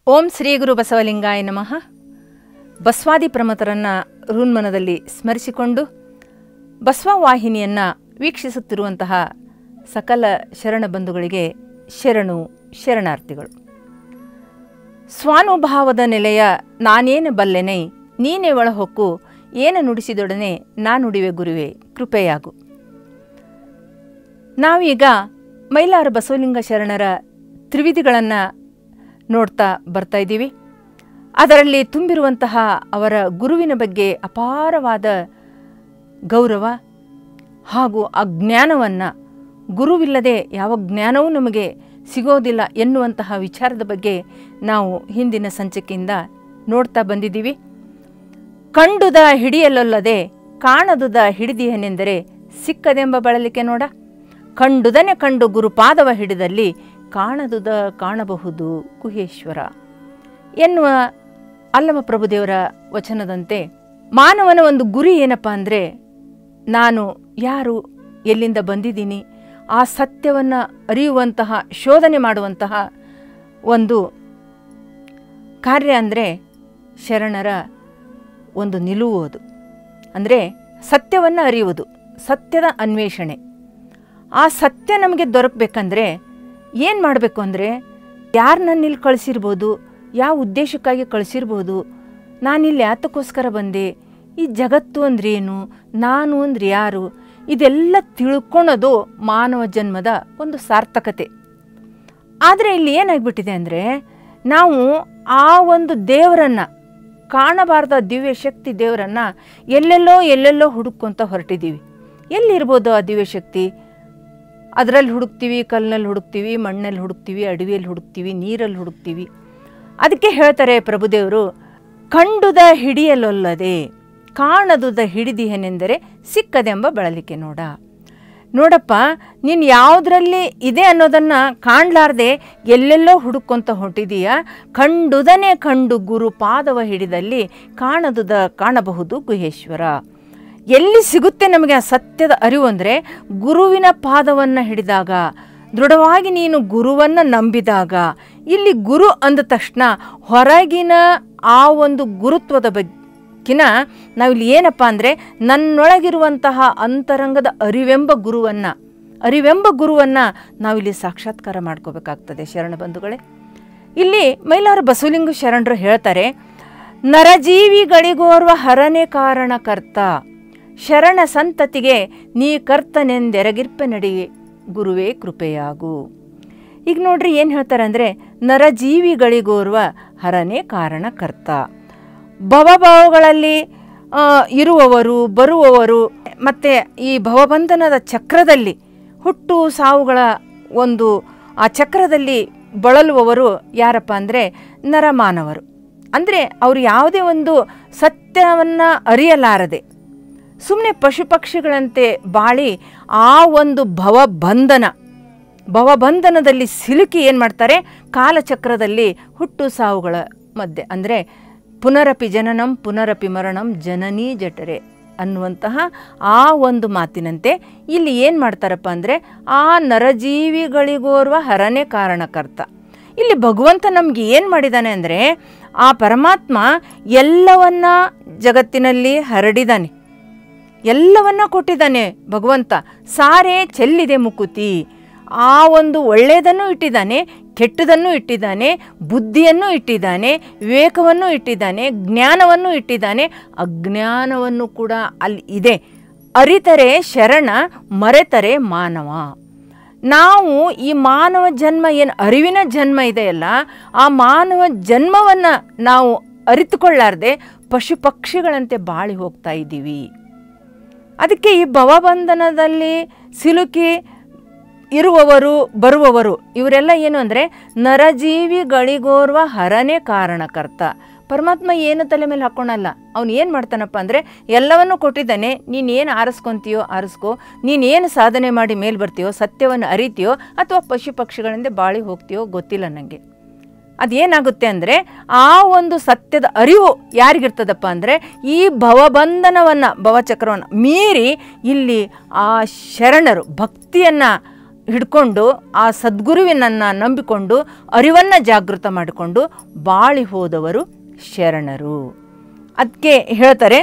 ಓಂ ಶ್ರೀ ಗುರು ಬಸವಲಿಂಗಾಯ ನಮಃ ಬಸವಾದಿ ಪ್ರಮತರನ್ನು ಹೃನ್ಮನದಲ್ಲಿ ಸ್ಮರಿಸಿಕೊಂಡು ಬಸವ ವಾಹಿನಿಯನ್ನು ವೀಕ್ಷಿಸುತ್ತಿರುವಂತಹ ಸಕಲ ಶರಣ ಬಂಧುಗಳಿಗೆ ಶರಣು ಶರಣಾರ್ಥಿಗಳು ಸ್ವಾನುಭಾವದ ನೆಲೆಯ ನಾನೇನು ಬಲ್ಲೆನೈ ನೀನೇ ಒಳಹೊಕ್ಕು ಏನು ನುಡಿಸಿದೊಡನೆ ನಾ ನುಡಿವೆ ಗುರುವೆ ಕೃಪೆಯಾಗು ನಾವೀಗ ಮೈಲಾರ ಬಸವಲಿಂಗ ಶರಣರ ತ್ರಿವಿಧಿಗಳನ್ನು ನೋಡ್ತಾ ಬರ್ತಾ ಇದ್ದೀವಿ ಅದರಲ್ಲಿ ತುಂಬಿರುವಂತಹ ಅವರ ಗುರುವಿನ ಬಗ್ಗೆ ಅಪಾರವಾದ ಗೌರವ ಹಾಗೂ ಆ ಜ್ಞಾನವನ್ನು ಗುರುವಿಲ್ಲದೆ ಯಾವ ಜ್ಞಾನವೂ ನಮಗೆ ಸಿಗೋದಿಲ್ಲ ಎನ್ನುವಂತಹ ವಿಚಾರದ ಬಗ್ಗೆ ನಾವು ಹಿಂದಿನ ಸಂಚಿಕೆಯಿಂದ ನೋಡ್ತಾ ಬಂದಿದ್ದೀವಿ ಕಂಡುದ ಹಿಡಿಯಲೊಲ್ಲದೆ ಕಾಣದುದ ಹಿಡಿದಿಯನೆಂದರೆ ಸಿಕ್ಕದೆಂಬ ಬಳಲಿಕೆ ನೋಡ ಕಂಡುದನೆ ಕಂಡು ಗುರುಪಾದವ ಹಿಡಿದಲ್ಲಿ ಕಾಣದುದ ಕಾಣಬಹುದು ಗುಹೇಶ್ವರ ಎನ್ನುವ ಅಲ್ಲಮ ಪ್ರಭುದೇವರ ವಚನದಂತೆ ಮಾನವನ ಒಂದು ಗುರಿ ಏನಪ್ಪ ಅಂದರೆ ನಾನು ಯಾರು ಎಲ್ಲಿಂದ ಬಂದಿದ್ದೀನಿ ಆ ಸತ್ಯವನ್ನು ಅರಿಯುವಂತಹ ಶೋಧನೆ ಮಾಡುವಂತಹ ಒಂದು ಕಾರ್ಯ ಅಂದರೆ ಶರಣರ ಒಂದು ನಿಲುವು ಅದು ಅಂದರೆ ಸತ್ಯವನ್ನು ಅರಿಯುವುದು ಸತ್ಯದ ಅನ್ವೇಷಣೆ ಆ ಸತ್ಯ ನಮಗೆ ದೊರಕಬೇಕಂದ್ರೆ ಏನು ಮಾಡಬೇಕು ಅಂದರೆ ಯಾರು ನನ್ನ ಇಲ್ಲಿ ಕಳಿಸಿರ್ಬೋದು ಯಾವ ಉದ್ದೇಶಕ್ಕಾಗಿ ಕಳಿಸಿರ್ಬೋದು ನಾನಿಲ್ಲಿ ಯಾತಕ್ಕೋಸ್ಕರ ಬಂದೆ ಈ ಜಗತ್ತು ಅಂದ್ರೆ ಏನು ನಾನು ಅಂದ್ರೆ ಯಾರು ಇದೆಲ್ಲ ತಿಳ್ಕೊಳೋದು ಮಾನವ ಜನ್ಮದ ಒಂದು ಸಾರ್ಥಕತೆ ಆದರೆ ಇಲ್ಲಿ ಏನಾಗ್ಬಿಟ್ಟಿದೆ ಅಂದರೆ ನಾವು ಆ ಒಂದು ದೇವರನ್ನು ಕಾಣಬಾರ್ದ ದಿವ್ಯ ಶಕ್ತಿ ದೇವರನ್ನು ಎಲ್ಲೆಲ್ಲೋ ಎಲ್ಲೆಲ್ಲೋ ಹುಡುಕೊಂತ ಹೊರಟಿದ್ದೀವಿ ಎಲ್ಲಿರ್ಬೋದು ಆ ದಿವ್ಯ ಶಕ್ತಿ ಅದರಲ್ಲಿ ಹುಡುಕ್ತೀವಿ ಕಲ್ಲಿನಲ್ಲಿ ಹುಡುಕ್ತೀವಿ ಮಣ್ಣಲ್ಲಿ ಹುಡುಕ್ತೀವಿ ಅಡವಿಯಲ್ಲಿ ಹುಡುಕ್ತೀವಿ ನೀರಲ್ಲಿ ಹುಡುಕ್ತೀವಿ ಅದಕ್ಕೆ ಹೇಳ್ತಾರೆ ಪ್ರಭುದೇವರು ಕಂಡುದ ಹಿಡಿಯಲೊಲ್ಲದೆ ಕಾಣದುದ ಹಿಡಿದಿಹನೆಂದರೆ ಸಿಕ್ಕದೆಂಬ ಬಳಲಿಕೆ ನೋಡ ನೋಡಪ್ಪ ನೀನು ಯಾವುದರಲ್ಲಿ ಇದೆ ಅನ್ನೋದನ್ನು ಕಾಣಲಾರ್ದೆ ಎಲ್ಲೆಲ್ಲೋ ಹುಡುಕೊಂತ ಹೊಂಟಿದೀಯ ಕಂಡುದನೇ ಕಂಡು ಗುರು ಪಾದವ ಹಿಡಿದಲ್ಲಿ ಕಾಣದುದ ಕಾಣಬಹುದು ಗುಹೇಶ್ವರ ಎಲ್ಲಿ ಸಿಗುತ್ತೆ ನಮಗೆ ಆ ಸತ್ಯದ ಅರಿವು ಅಂದರೆ ಗುರುವಿನ ಪಾದವನ್ನು ಹಿಡಿದಾಗ ದೃಢವಾಗಿ ನೀನು ಗುರುವನ್ನು ನಂಬಿದಾಗ ಇಲ್ಲಿ ಗುರು ಅಂದ ತಕ್ಷಣ ಹೊರಗಿನ ಆ ಒಂದು ಗುರುತ್ವದ ಬಗ್ಗಿನ ನಾವಿಲ್ಲಿ ಏನಪ್ಪ ಅಂದರೆ ನನ್ನೊಳಗಿರುವಂತಹ ಅಂತರಂಗದ ಅರಿವೆಂಬ ಗುರುವನ್ನು ಅರಿವೆಂಬ ಗುರುವನ್ನು ನಾವಿಲ್ಲಿ ಸಾಕ್ಷಾತ್ಕಾರ ಮಾಡ್ಕೋಬೇಕಾಗ್ತದೆ ಶರಣ ಬಂಧುಗಳೇ ಇಲ್ಲಿ ಮೈಲಾರ ಬಸವಲಿಂಗ ಶರಣರು ಹೇಳ್ತಾರೆ ನರಜೀವಿಗಳಿಗೋರ್ವ ಹರನೇ ಕಾರಣಕರ್ತ ಶರಣ ಸಂತತಿಗೆ ನೀ ಕರ್ತನೆಂದೆರಗಿರ್ಪೆ ನಡಿ ಗುರುವೇ ಕೃಪೆಯಾಗು ಈಗ ನೋಡ್ರಿ ಏನು ಹೇಳ್ತಾರೆ ಅಂದರೆ ನರಜೀವಿಗಳಿಗೋರ್ವ ಹರನೇ ಕಾರಣಕರ್ತ ಭವಭಾವಗಳಲ್ಲಿ ಇರುವವರು ಬರುವವರು ಮತ್ತು ಈ ಭವಬಂಧನದ ಚಕ್ರದಲ್ಲಿ ಹುಟ್ಟು ಸಾವುಗಳ ಒಂದು ಆ ಚಕ್ರದಲ್ಲಿ ಬಳಲುವವರು ಯಾರಪ್ಪ ಅಂದರೆ ನರಮಾನವರು ಅಂದರೆ ಅವರು ಯಾವುದೇ ಒಂದು ಸತ್ಯವನ್ನು ಅರಿಯಲಾರದೆ ಸುಮ್ಮನೆ ಪಶು ಪಕ್ಷಿಗಳಂತೆ ಬಾಳಿ ಆ ಒಂದು ಭವಬಂಧನ ಭವಬಂಧನದಲ್ಲಿ ಸಿಲುಕಿ ಏನು ಮಾಡ್ತಾರೆ ಕಾಲಚಕ್ರದಲ್ಲಿ ಹುಟ್ಟು ಸಾವುಗಳ ಮಧ್ಯೆ ಅಂದರೆ ಪುನರಪಿ ಜನನಂ ಪುನರಪಿ ಮರಣಂ ಜನನೀ ಜಠರೆ ಅನ್ನುವಂತಹ ಆ ಒಂದು ಮಾತಿನಂತೆ ಇಲ್ಲಿ ಏನು ಮಾಡ್ತಾರಪ್ಪ ಅಂದರೆ ಆ ನರಜೀವಿಗಳಿಗೋರ್ವ ಹರನೇ ಕಾರಣಕರ್ತ ಇಲ್ಲಿ ಭಗವಂತ ನಮ್ಗೆ ಏನು ಮಾಡಿದ್ದಾನೆ ಅಂದರೆ ಆ ಪರಮಾತ್ಮ ಎಲ್ಲವನ್ನ ಜಗತ್ತಿನಲ್ಲಿ ಹರಡಿದ್ದಾನೆ ಎಲ್ಲವನ್ನ ಕೊಟ್ಟಿದ್ದಾನೆ ಭಗವಂತ ಸಾರೆ ಚೆಲ್ಲಿದೆ ಮುಕುತಿ ಆ ಒಂದು ಒಳ್ಳೆಯದನ್ನು ಇಟ್ಟಿದ್ದಾನೆ ಕೆಟ್ಟದನ್ನು ಇಟ್ಟಿದ್ದಾನೆ ಬುದ್ಧಿಯನ್ನು ಇಟ್ಟಿದ್ದಾನೆ ವಿವೇಕವನ್ನು ಇಟ್ಟಿದ್ದಾನೆ ಜ್ಞಾನವನ್ನು ಇಟ್ಟಿದ್ದಾನೆ ಅಜ್ಞಾನವನ್ನು ಕೂಡ ಅಲ್ಲಿ ಇದೆ ಅರಿತರೆ ಶರಣ ಮರೆತರೆ ಮಾನವ ನಾವು ಈ ಮಾನವ ಜನ್ಮ ಏನು ಅರಿವಿನ ಜನ್ಮ ಇದೆಯಲ್ಲ ಆ ಮಾನವ ಜನ್ಮವನ್ನು ನಾವು ಅರಿತುಕೊಳ್ಳಾರ್ದೆ ಪಶು ಪಕ್ಷಿಗಳಂತೆ ಬಾಳಿ ಹೋಗ್ತಾ ಇದ್ದೀವಿ ಅದಕ್ಕೆ ಈ ಭವಬಂಧನದಲ್ಲಿ ಸಿಲುಕಿ ಇರುವವರು ಬರುವವರು ಇವರೆಲ್ಲ ಏನು ಅಂದರೆ ನರಜೀವಿಗಳಿಗೋರ್ವ ಹರನೇ ಕಾರಣಕರ್ತ ಪರಮಾತ್ಮ ಏನು ತಲೆ ಮೇಲೆ ಹಾಕ್ಕೊಳಲ್ಲ ಅವನು ಏನು ಮಾಡ್ತಾನಪ್ಪ ಅಂದರೆ ಎಲ್ಲವನ್ನೂ ಕೊಟ್ಟಿದ್ದಾನೆ ನೀನು ಏನು ಆರಿಸ್ಕೊತೀಯೋ ಆರಿಸ್ಕೋ ನೀನೇನು ಸಾಧನೆ ಮಾಡಿ ಮೇಲೆ ಬರ್ತೀಯೋ ಸತ್ಯವನ್ನು ಅರಿತೀಯೋ ಅಥವಾ ಪಶು ಪಕ್ಷಿಗಳಿಂದ ಬಾಳಿ ಹೋಗ್ತೀಯೋ ಗೊತ್ತಿಲ್ಲ ನನಗೆ ಅದೇನಾಗುತ್ತೆ ಅಂದರೆ ಆ ಒಂದು ಸತ್ಯದ ಅರಿವು ಯಾರಿಗಿರ್ತದಪ್ಪ ಅಂದರೆ ಈ ಭವಬಂಧನವನ್ನು ಭವಚಕ್ರವನ್ನು ಮೀರಿ ಇಲ್ಲಿ ಆ ಶರಣರು ಭಕ್ತಿಯನ್ನು ಹಿಡ್ಕೊಂಡು ಆ ಸದ್ಗುರುವಿನನ್ನು ನಂಬಿಕೊಂಡು ಅರಿವನ್ನು ಜಾಗೃತ ಮಾಡಿಕೊಂಡು ಬಾಳಿ ಹೋದವರು ಶರಣರು ಅದಕ್ಕೆ ಹೇಳ್ತಾರೆ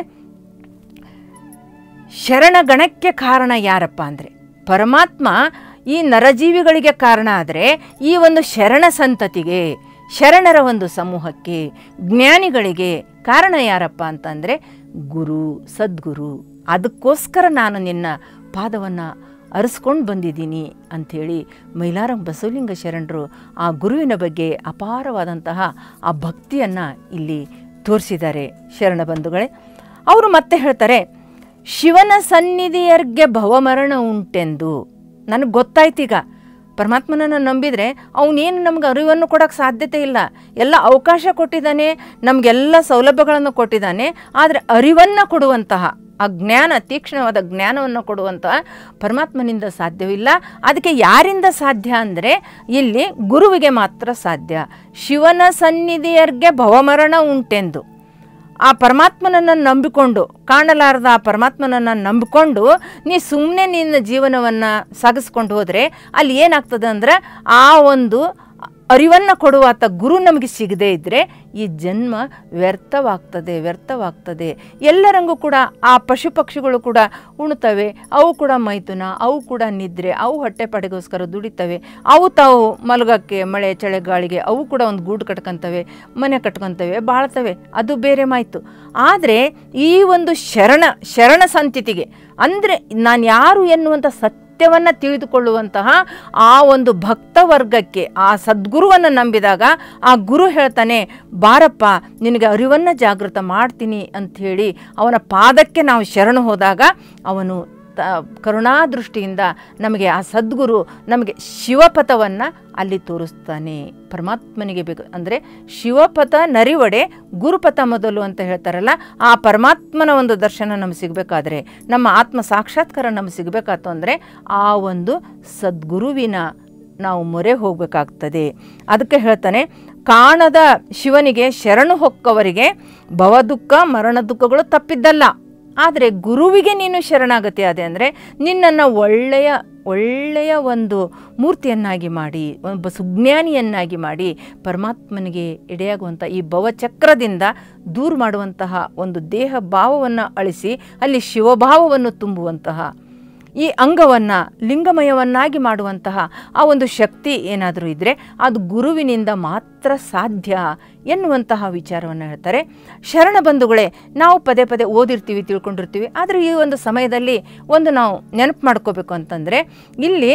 ಶರಣಗಣಕ್ಕೆ ಕಾರಣ ಯಾರಪ್ಪ ಅಂದರೆ ಪರಮಾತ್ಮ ಈ ನರಜೀವಿಗಳಿಗೆ ಕಾರಣ ಆದರೆ ಈ ಒಂದು ಶರಣ ಸಂತತಿಗೆ ಶರಣರ ಒಂದು ಸಮೂಹಕ್ಕೆ ಜ್ಞಾನಿಗಳಿಗೆ ಕಾರಣ ಯಾರಪ್ಪ ಅಂತಂದರೆ ಗುರು ಸದ್ಗುರು ಅದಕ್ಕೋಸ್ಕರ ನಾನು ನಿನ್ನ ಪಾದವನ್ನು ಅರಿಸ್ಕೊಂಡು ಬಂದಿದ್ದೀನಿ ಅಂಥೇಳಿ ಮೈಲಾರಂ ಬಸವಲಿಂಗ ಶರಣರು ಆ ಗುರುವಿನ ಬಗ್ಗೆ ಅಪಾರವಾದಂತಹ ಆ ಭಕ್ತಿಯನ್ನು ಇಲ್ಲಿ ತೋರಿಸಿದ್ದಾರೆ ಶರಣ ಬಂಧುಗಳೇ ಅವರು ಮತ್ತೆ ಹೇಳ್ತಾರೆ ಶಿವನ ಸನ್ನಿಧಿಯರ್ಗೆ ಭವಮರಣ ಉಂಟೆಂದು ನನಗೆ ಗೊತ್ತಾಯ್ತೀಗ ಪರಮಾತ್ಮನನ್ನು ನಂಬಿದರೆ ಅವನೇನು ನಮ್ಗೆ ಅರಿವನ್ನು ಕೊಡೋಕ್ಕೆ ಸಾಧ್ಯತೆ ಇಲ್ಲ ಎಲ್ಲ ಅವಕಾಶ ಕೊಟ್ಟಿದ್ದಾನೆ ನಮಗೆಲ್ಲ ಸೌಲಭ್ಯಗಳನ್ನು ಕೊಟ್ಟಿದ್ದಾನೆ ಆದರೆ ಅರಿವನ್ನು ಕೊಡುವಂತಹ ಆ ಜ್ಞಾನ ತೀಕ್ಷ್ಣವಾದ ಜ್ಞಾನವನ್ನು ಕೊಡುವಂತಹ ಪರಮಾತ್ಮನಿಂದ ಸಾಧ್ಯವಿಲ್ಲ ಅದಕ್ಕೆ ಯಾರಿಂದ ಸಾಧ್ಯ ಅಂದರೆ ಇಲ್ಲಿ ಗುರುವಿಗೆ ಮಾತ್ರ ಸಾಧ್ಯ ಶಿವನ ಸನ್ನಿಧಿಯರ್ಗೆ ಭವಮರಣ ಉಂಟೆಂದು ಆ ಪರಮಾತ್ಮನನ್ನು ನಂಬಿಕೊಂಡು ಕಾಣಲಾರದ ಆ ಪರಮಾತ್ಮನನ್ನು ನಂಬಿಕೊಂಡು ನೀ ಸುಮ್ಮನೆ ನಿನ್ನ ಜೀವನವನ್ನು ಸಾಗಿಸ್ಕೊಂಡು ಹೋದರೆ ಅಲ್ಲಿ ಏನಾಗ್ತದೆ ಅಂದ್ರೆ ಆ ಒಂದು ಅರಿವನ್ನು ಕೊಡುವ ಆತ ಗುರು ನಮಗೆ ಸಿಗದೇ ಇದ್ದರೆ ಈ ಜನ್ಮ ವ್ಯರ್ಥವಾಗ್ತದೆ ವ್ಯರ್ಥವಾಗ್ತದೆ ಎಲ್ಲರಂಗೂ ಕೂಡ ಆ ಪಶು ಪಕ್ಷಿಗಳು ಕೂಡ ಉಣ್ತವೆ ಅವು ಕೂಡ ಮೈಥುನ ಅವು ಕೂಡ ನಿದ್ರೆ ಅವು ಹೊಟ್ಟೆಪಾಡಿಗೋಸ್ಕರ ದುಡಿತವೆ ಅವು ತಾವು ಮಲಗಕ್ಕೆ ಮಳೆ ಚಳಿಗಾಳಿಗೆ ಅವು ಕೂಡ ಒಂದು ಗೂಡು ಕಟ್ಕೊತವೆ ಮನೆ ಕಟ್ಕೊತವೆ ಬಾಳ್ತವೆ ಅದು ಬೇರೆ ಮಾಯಿತು ಆದರೆ ಈ ಒಂದು ಶರಣ ಶರಣ ಸಂತಿತಿಗೆ ಅಂದರೆ ನಾನು ಯಾರು ಎನ್ನುವಂಥ ಸತ್ಯ ಸತ್ಯವನ್ನು ತಿಳಿದುಕೊಳ್ಳುವಂತಹ ಆ ಒಂದು ಭಕ್ತ ವರ್ಗಕ್ಕೆ ಆ ಸದ್ಗುರುವನ್ನು ನಂಬಿದಾಗ ಆ ಗುರು ಹೇಳ್ತಾನೆ ಬಾರಪ್ಪ ನಿನಗೆ ಅರಿವನ್ನು ಜಾಗೃತ ಮಾಡ್ತೀನಿ ಅಂಥೇಳಿ ಅವನ ಪಾದಕ್ಕೆ ನಾವು ಶರಣು ಹೋದಾಗ ಅವನು ತ ಕರುಣಾದೃಷ್ಟಿಯಿಂದ ನಮಗೆ ಆ ಸದ್ಗುರು ನಮಗೆ ಶಿವಪಥವನ್ನು ಅಲ್ಲಿ ತೋರಿಸ್ತಾನೆ ಪರಮಾತ್ಮನಿಗೆ ಬೇಕು ಅಂದರೆ ಶಿವಪಥ ನರಿವಡೆ ಗುರುಪಥ ಮೊದಲು ಅಂತ ಹೇಳ್ತಾರಲ್ಲ ಆ ಪರಮಾತ್ಮನ ಒಂದು ದರ್ಶನ ನಮಗೆ ಸಿಗಬೇಕಾದ್ರೆ ನಮ್ಮ ಆತ್ಮ ಸಾಕ್ಷಾತ್ಕಾರ ನಮಗೆ ಸಿಗಬೇಕಾತು ಅಂದರೆ ಆ ಒಂದು ಸದ್ಗುರುವಿನ ನಾವು ಮೊರೆ ಹೋಗಬೇಕಾಗ್ತದೆ ಅದಕ್ಕೆ ಹೇಳ್ತಾನೆ ಕಾಣದ ಶಿವನಿಗೆ ಶರಣು ಹೊಕ್ಕವರಿಗೆ ಭವದುಃಖ ಮರಣ ದುಃಖಗಳು ತಪ್ಪಿದ್ದಲ್ಲ ಆದರೆ ಗುರುವಿಗೆ ನೀನು ಶರಣಾಗತಿ ಆದೆ ಅಂದರೆ ನಿನ್ನನ್ನು ಒಳ್ಳೆಯ ಒಳ್ಳೆಯ ಒಂದು ಮೂರ್ತಿಯನ್ನಾಗಿ ಮಾಡಿ ಒಬ್ಬ ಸುಜ್ಞಾನಿಯನ್ನಾಗಿ ಮಾಡಿ ಪರಮಾತ್ಮನಿಗೆ ಎಡೆಯಾಗುವಂಥ ಈ ಭವಚಕ್ರದಿಂದ ದೂರ ಮಾಡುವಂತಹ ಒಂದು ದೇಹ ಭಾವವನ್ನು ಅಳಿಸಿ ಅಲ್ಲಿ ಶಿವಭಾವವನ್ನು ತುಂಬುವಂತಹ ಈ ಅಂಗವನ್ನು ಲಿಂಗಮಯವನ್ನಾಗಿ ಮಾಡುವಂತಹ ಆ ಒಂದು ಶಕ್ತಿ ಏನಾದರೂ ಇದ್ದರೆ ಅದು ಗುರುವಿನಿಂದ ಮಾತ್ರ ಸಾಧ್ಯ ಎನ್ನುವಂತಹ ವಿಚಾರವನ್ನು ಹೇಳ್ತಾರೆ ಶರಣ ಬಂಧುಗಳೇ ನಾವು ಪದೇ ಪದೇ ಓದಿರ್ತೀವಿ ತಿಳ್ಕೊಂಡಿರ್ತೀವಿ ಆದರೆ ಈ ಒಂದು ಸಮಯದಲ್ಲಿ ಒಂದು ನಾವು ನೆನಪು ಮಾಡ್ಕೋಬೇಕು ಅಂತಂದರೆ ಇಲ್ಲಿ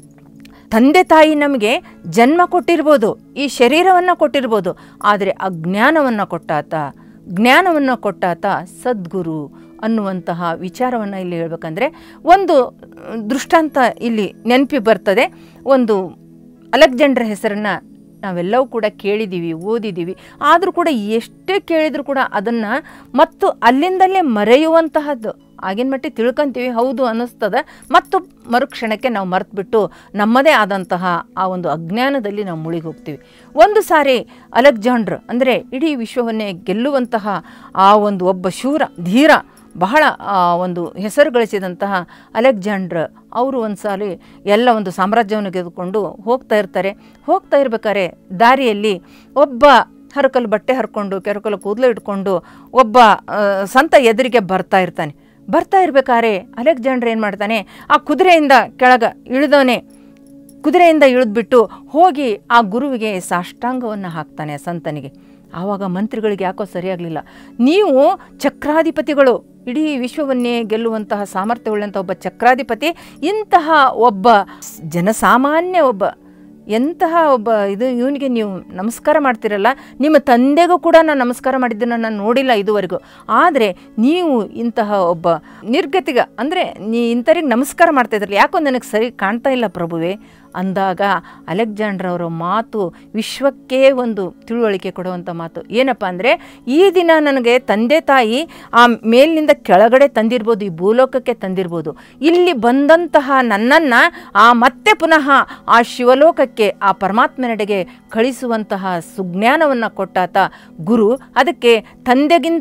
ತಂದೆ ತಾಯಿ ನಮಗೆ ಜನ್ಮ ಕೊಟ್ಟಿರ್ಬೋದು ಈ ಶರೀರವನ್ನು ಕೊಟ್ಟಿರ್ಬೋದು ಆದರೆ ಅಜ್ಞಾನವನ್ನು ಕೊಟ್ಟಾತ ಜ್ಞಾನವನ್ನು ಕೊಟ್ಟಾತ ಸದ್ಗುರು ಅನ್ನುವಂತಹ ವಿಚಾರವನ್ನು ಇಲ್ಲಿ ಹೇಳ್ಬೇಕಂದ್ರೆ ಒಂದು ದೃಷ್ಟಾಂತ ಇಲ್ಲಿ ನೆನಪಿ ಬರ್ತದೆ ಒಂದು ಅಲೆಕ್ಜಾಂಡ್ರ ಹೆಸರನ್ನು ನಾವೆಲ್ಲವೂ ಕೂಡ ಕೇಳಿದ್ದೀವಿ ಓದಿದ್ದೀವಿ ಆದರೂ ಕೂಡ ಎಷ್ಟೇ ಕೇಳಿದರೂ ಕೂಡ ಅದನ್ನು ಮತ್ತು ಅಲ್ಲಿಂದಲೇ ಮರೆಯುವಂತಹದ್ದು ಆಗಿನ ಮಟ್ಟಿಗೆ ತಿಳ್ಕೊಂತೀವಿ ಹೌದು ಅನ್ನಿಸ್ತದೆ ಮತ್ತು ಮರುಕ್ಷಣಕ್ಕೆ ನಾವು ಮರೆತುಬಿಟ್ಟು ನಮ್ಮದೇ ಆದಂತಹ ಆ ಒಂದು ಅಜ್ಞಾನದಲ್ಲಿ ನಾವು ಮುಳುಗಿ ಹೋಗ್ತೀವಿ ಒಂದು ಸಾರಿ ಅಲೆಕ್ಜಾಂಡ್ರ್ ಅಂದರೆ ಇಡೀ ವಿಶ್ವವನ್ನೇ ಗೆಲ್ಲುವಂತಹ ಆ ಒಂದು ಒಬ್ಬ ಶೂರ ಧೀರ ಬಹಳ ಒಂದು ಹೆಸರು ಗಳಿಸಿದಂತಹ ಅಲೆಕ್ಜಾಂಡ್ರ್ ಅವರು ಒಂದು ಸಾರಿ ಎಲ್ಲ ಒಂದು ಸಾಮ್ರಾಜ್ಯವನ್ನು ಗೆದ್ದುಕೊಂಡು ಹೋಗ್ತಾ ಇರ್ತಾರೆ ಹೋಗ್ತಾ ಇರ್ಬೇಕಾದ್ರೆ ದಾರಿಯಲ್ಲಿ ಒಬ್ಬ ಹರಕಲು ಬಟ್ಟೆ ಹರ್ಕೊಂಡು ಕೆರಕಲು ಕೂದಲು ಇಟ್ಕೊಂಡು ಒಬ್ಬ ಸಂತ ಎದುರಿಗೆ ಬರ್ತಾ ಇರ್ತಾನೆ ಬರ್ತಾ ಇರ್ಬೇಕಾದ್ರೆ ಅಲೆಕ್ಜಾಂಡ್ರ್ ಏನು ಮಾಡ್ತಾನೆ ಆ ಕುದುರೆಯಿಂದ ಕೆಳಗೆ ಇಳಿದವನೇ ಕುದುರೆಯಿಂದ ಇಳಿದ್ಬಿಟ್ಟು ಹೋಗಿ ಆ ಗುರುವಿಗೆ ಸಾಷ್ಟಾಂಗವನ್ನು ಹಾಕ್ತಾನೆ ಸಂತನಿಗೆ ಆವಾಗ ಮಂತ್ರಿಗಳಿಗೆ ಯಾಕೋ ಸರಿಯಾಗಲಿಲ್ಲ ನೀವು ಚಕ್ರಾಧಿಪತಿಗಳು ಇಡೀ ವಿಶ್ವವನ್ನೇ ಗೆಲ್ಲುವಂತಹ ಸಾಮರ್ಥ್ಯವುಳ್ಳಂಥ ಒಬ್ಬ ಚಕ್ರಾಧಿಪತಿ ಇಂತಹ ಒಬ್ಬ ಜನಸಾಮಾನ್ಯ ಒಬ್ಬ ಎಂತಹ ಒಬ್ಬ ಇದು ಇವನಿಗೆ ನೀವು ನಮಸ್ಕಾರ ಮಾಡ್ತಿರಲ್ಲ ನಿಮ್ಮ ತಂದೆಗೂ ಕೂಡ ನಾನು ನಮಸ್ಕಾರ ಮಾಡಿದ್ದನ್ನು ನಾನು ನೋಡಿಲ್ಲ ಇದುವರೆಗೂ ಆದರೆ ನೀವು ಇಂತಹ ಒಬ್ಬ ನಿರ್ಗತಿಗ ಅಂದರೆ ನೀ ಇಂಥವ್ರಿಗೆ ನಮಸ್ಕಾರ ಮಾಡ್ತಾ ಇದ್ರಲ್ಲ ಯಾಕೋ ನನಗೆ ಸರಿ ಕಾಣ್ತಾ ಇಲ್ಲ ಪ್ರಭುವೇ ಅಂದಾಗ ಅಲೆಕ್ಸಾಂಡ್ರ್ ಅವರ ಮಾತು ವಿಶ್ವಕ್ಕೇ ಒಂದು ತಿಳುವಳಿಕೆ ಕೊಡುವಂಥ ಮಾತು ಏನಪ್ಪ ಅಂದರೆ ಈ ದಿನ ನನಗೆ ತಂದೆ ತಾಯಿ ಆ ಮೇಲಿನಿಂದ ಕೆಳಗಡೆ ತಂದಿರ್ಬೋದು ಈ ಭೂಲೋಕಕ್ಕೆ ತಂದಿರ್ಬೋದು ಇಲ್ಲಿ ಬಂದಂತಹ ನನ್ನನ್ನು ಆ ಮತ್ತೆ ಪುನಃ ಆ ಶಿವಲೋಕಕ್ಕೆ ಆ ಪರಮಾತ್ಮನೆಡೆಗೆ ಕಳಿಸುವಂತಹ ಸುಜ್ಞಾನವನ್ನು ಕೊಟ್ಟಾತ ಗುರು ಅದಕ್ಕೆ ತಂದೆಗಿಂತ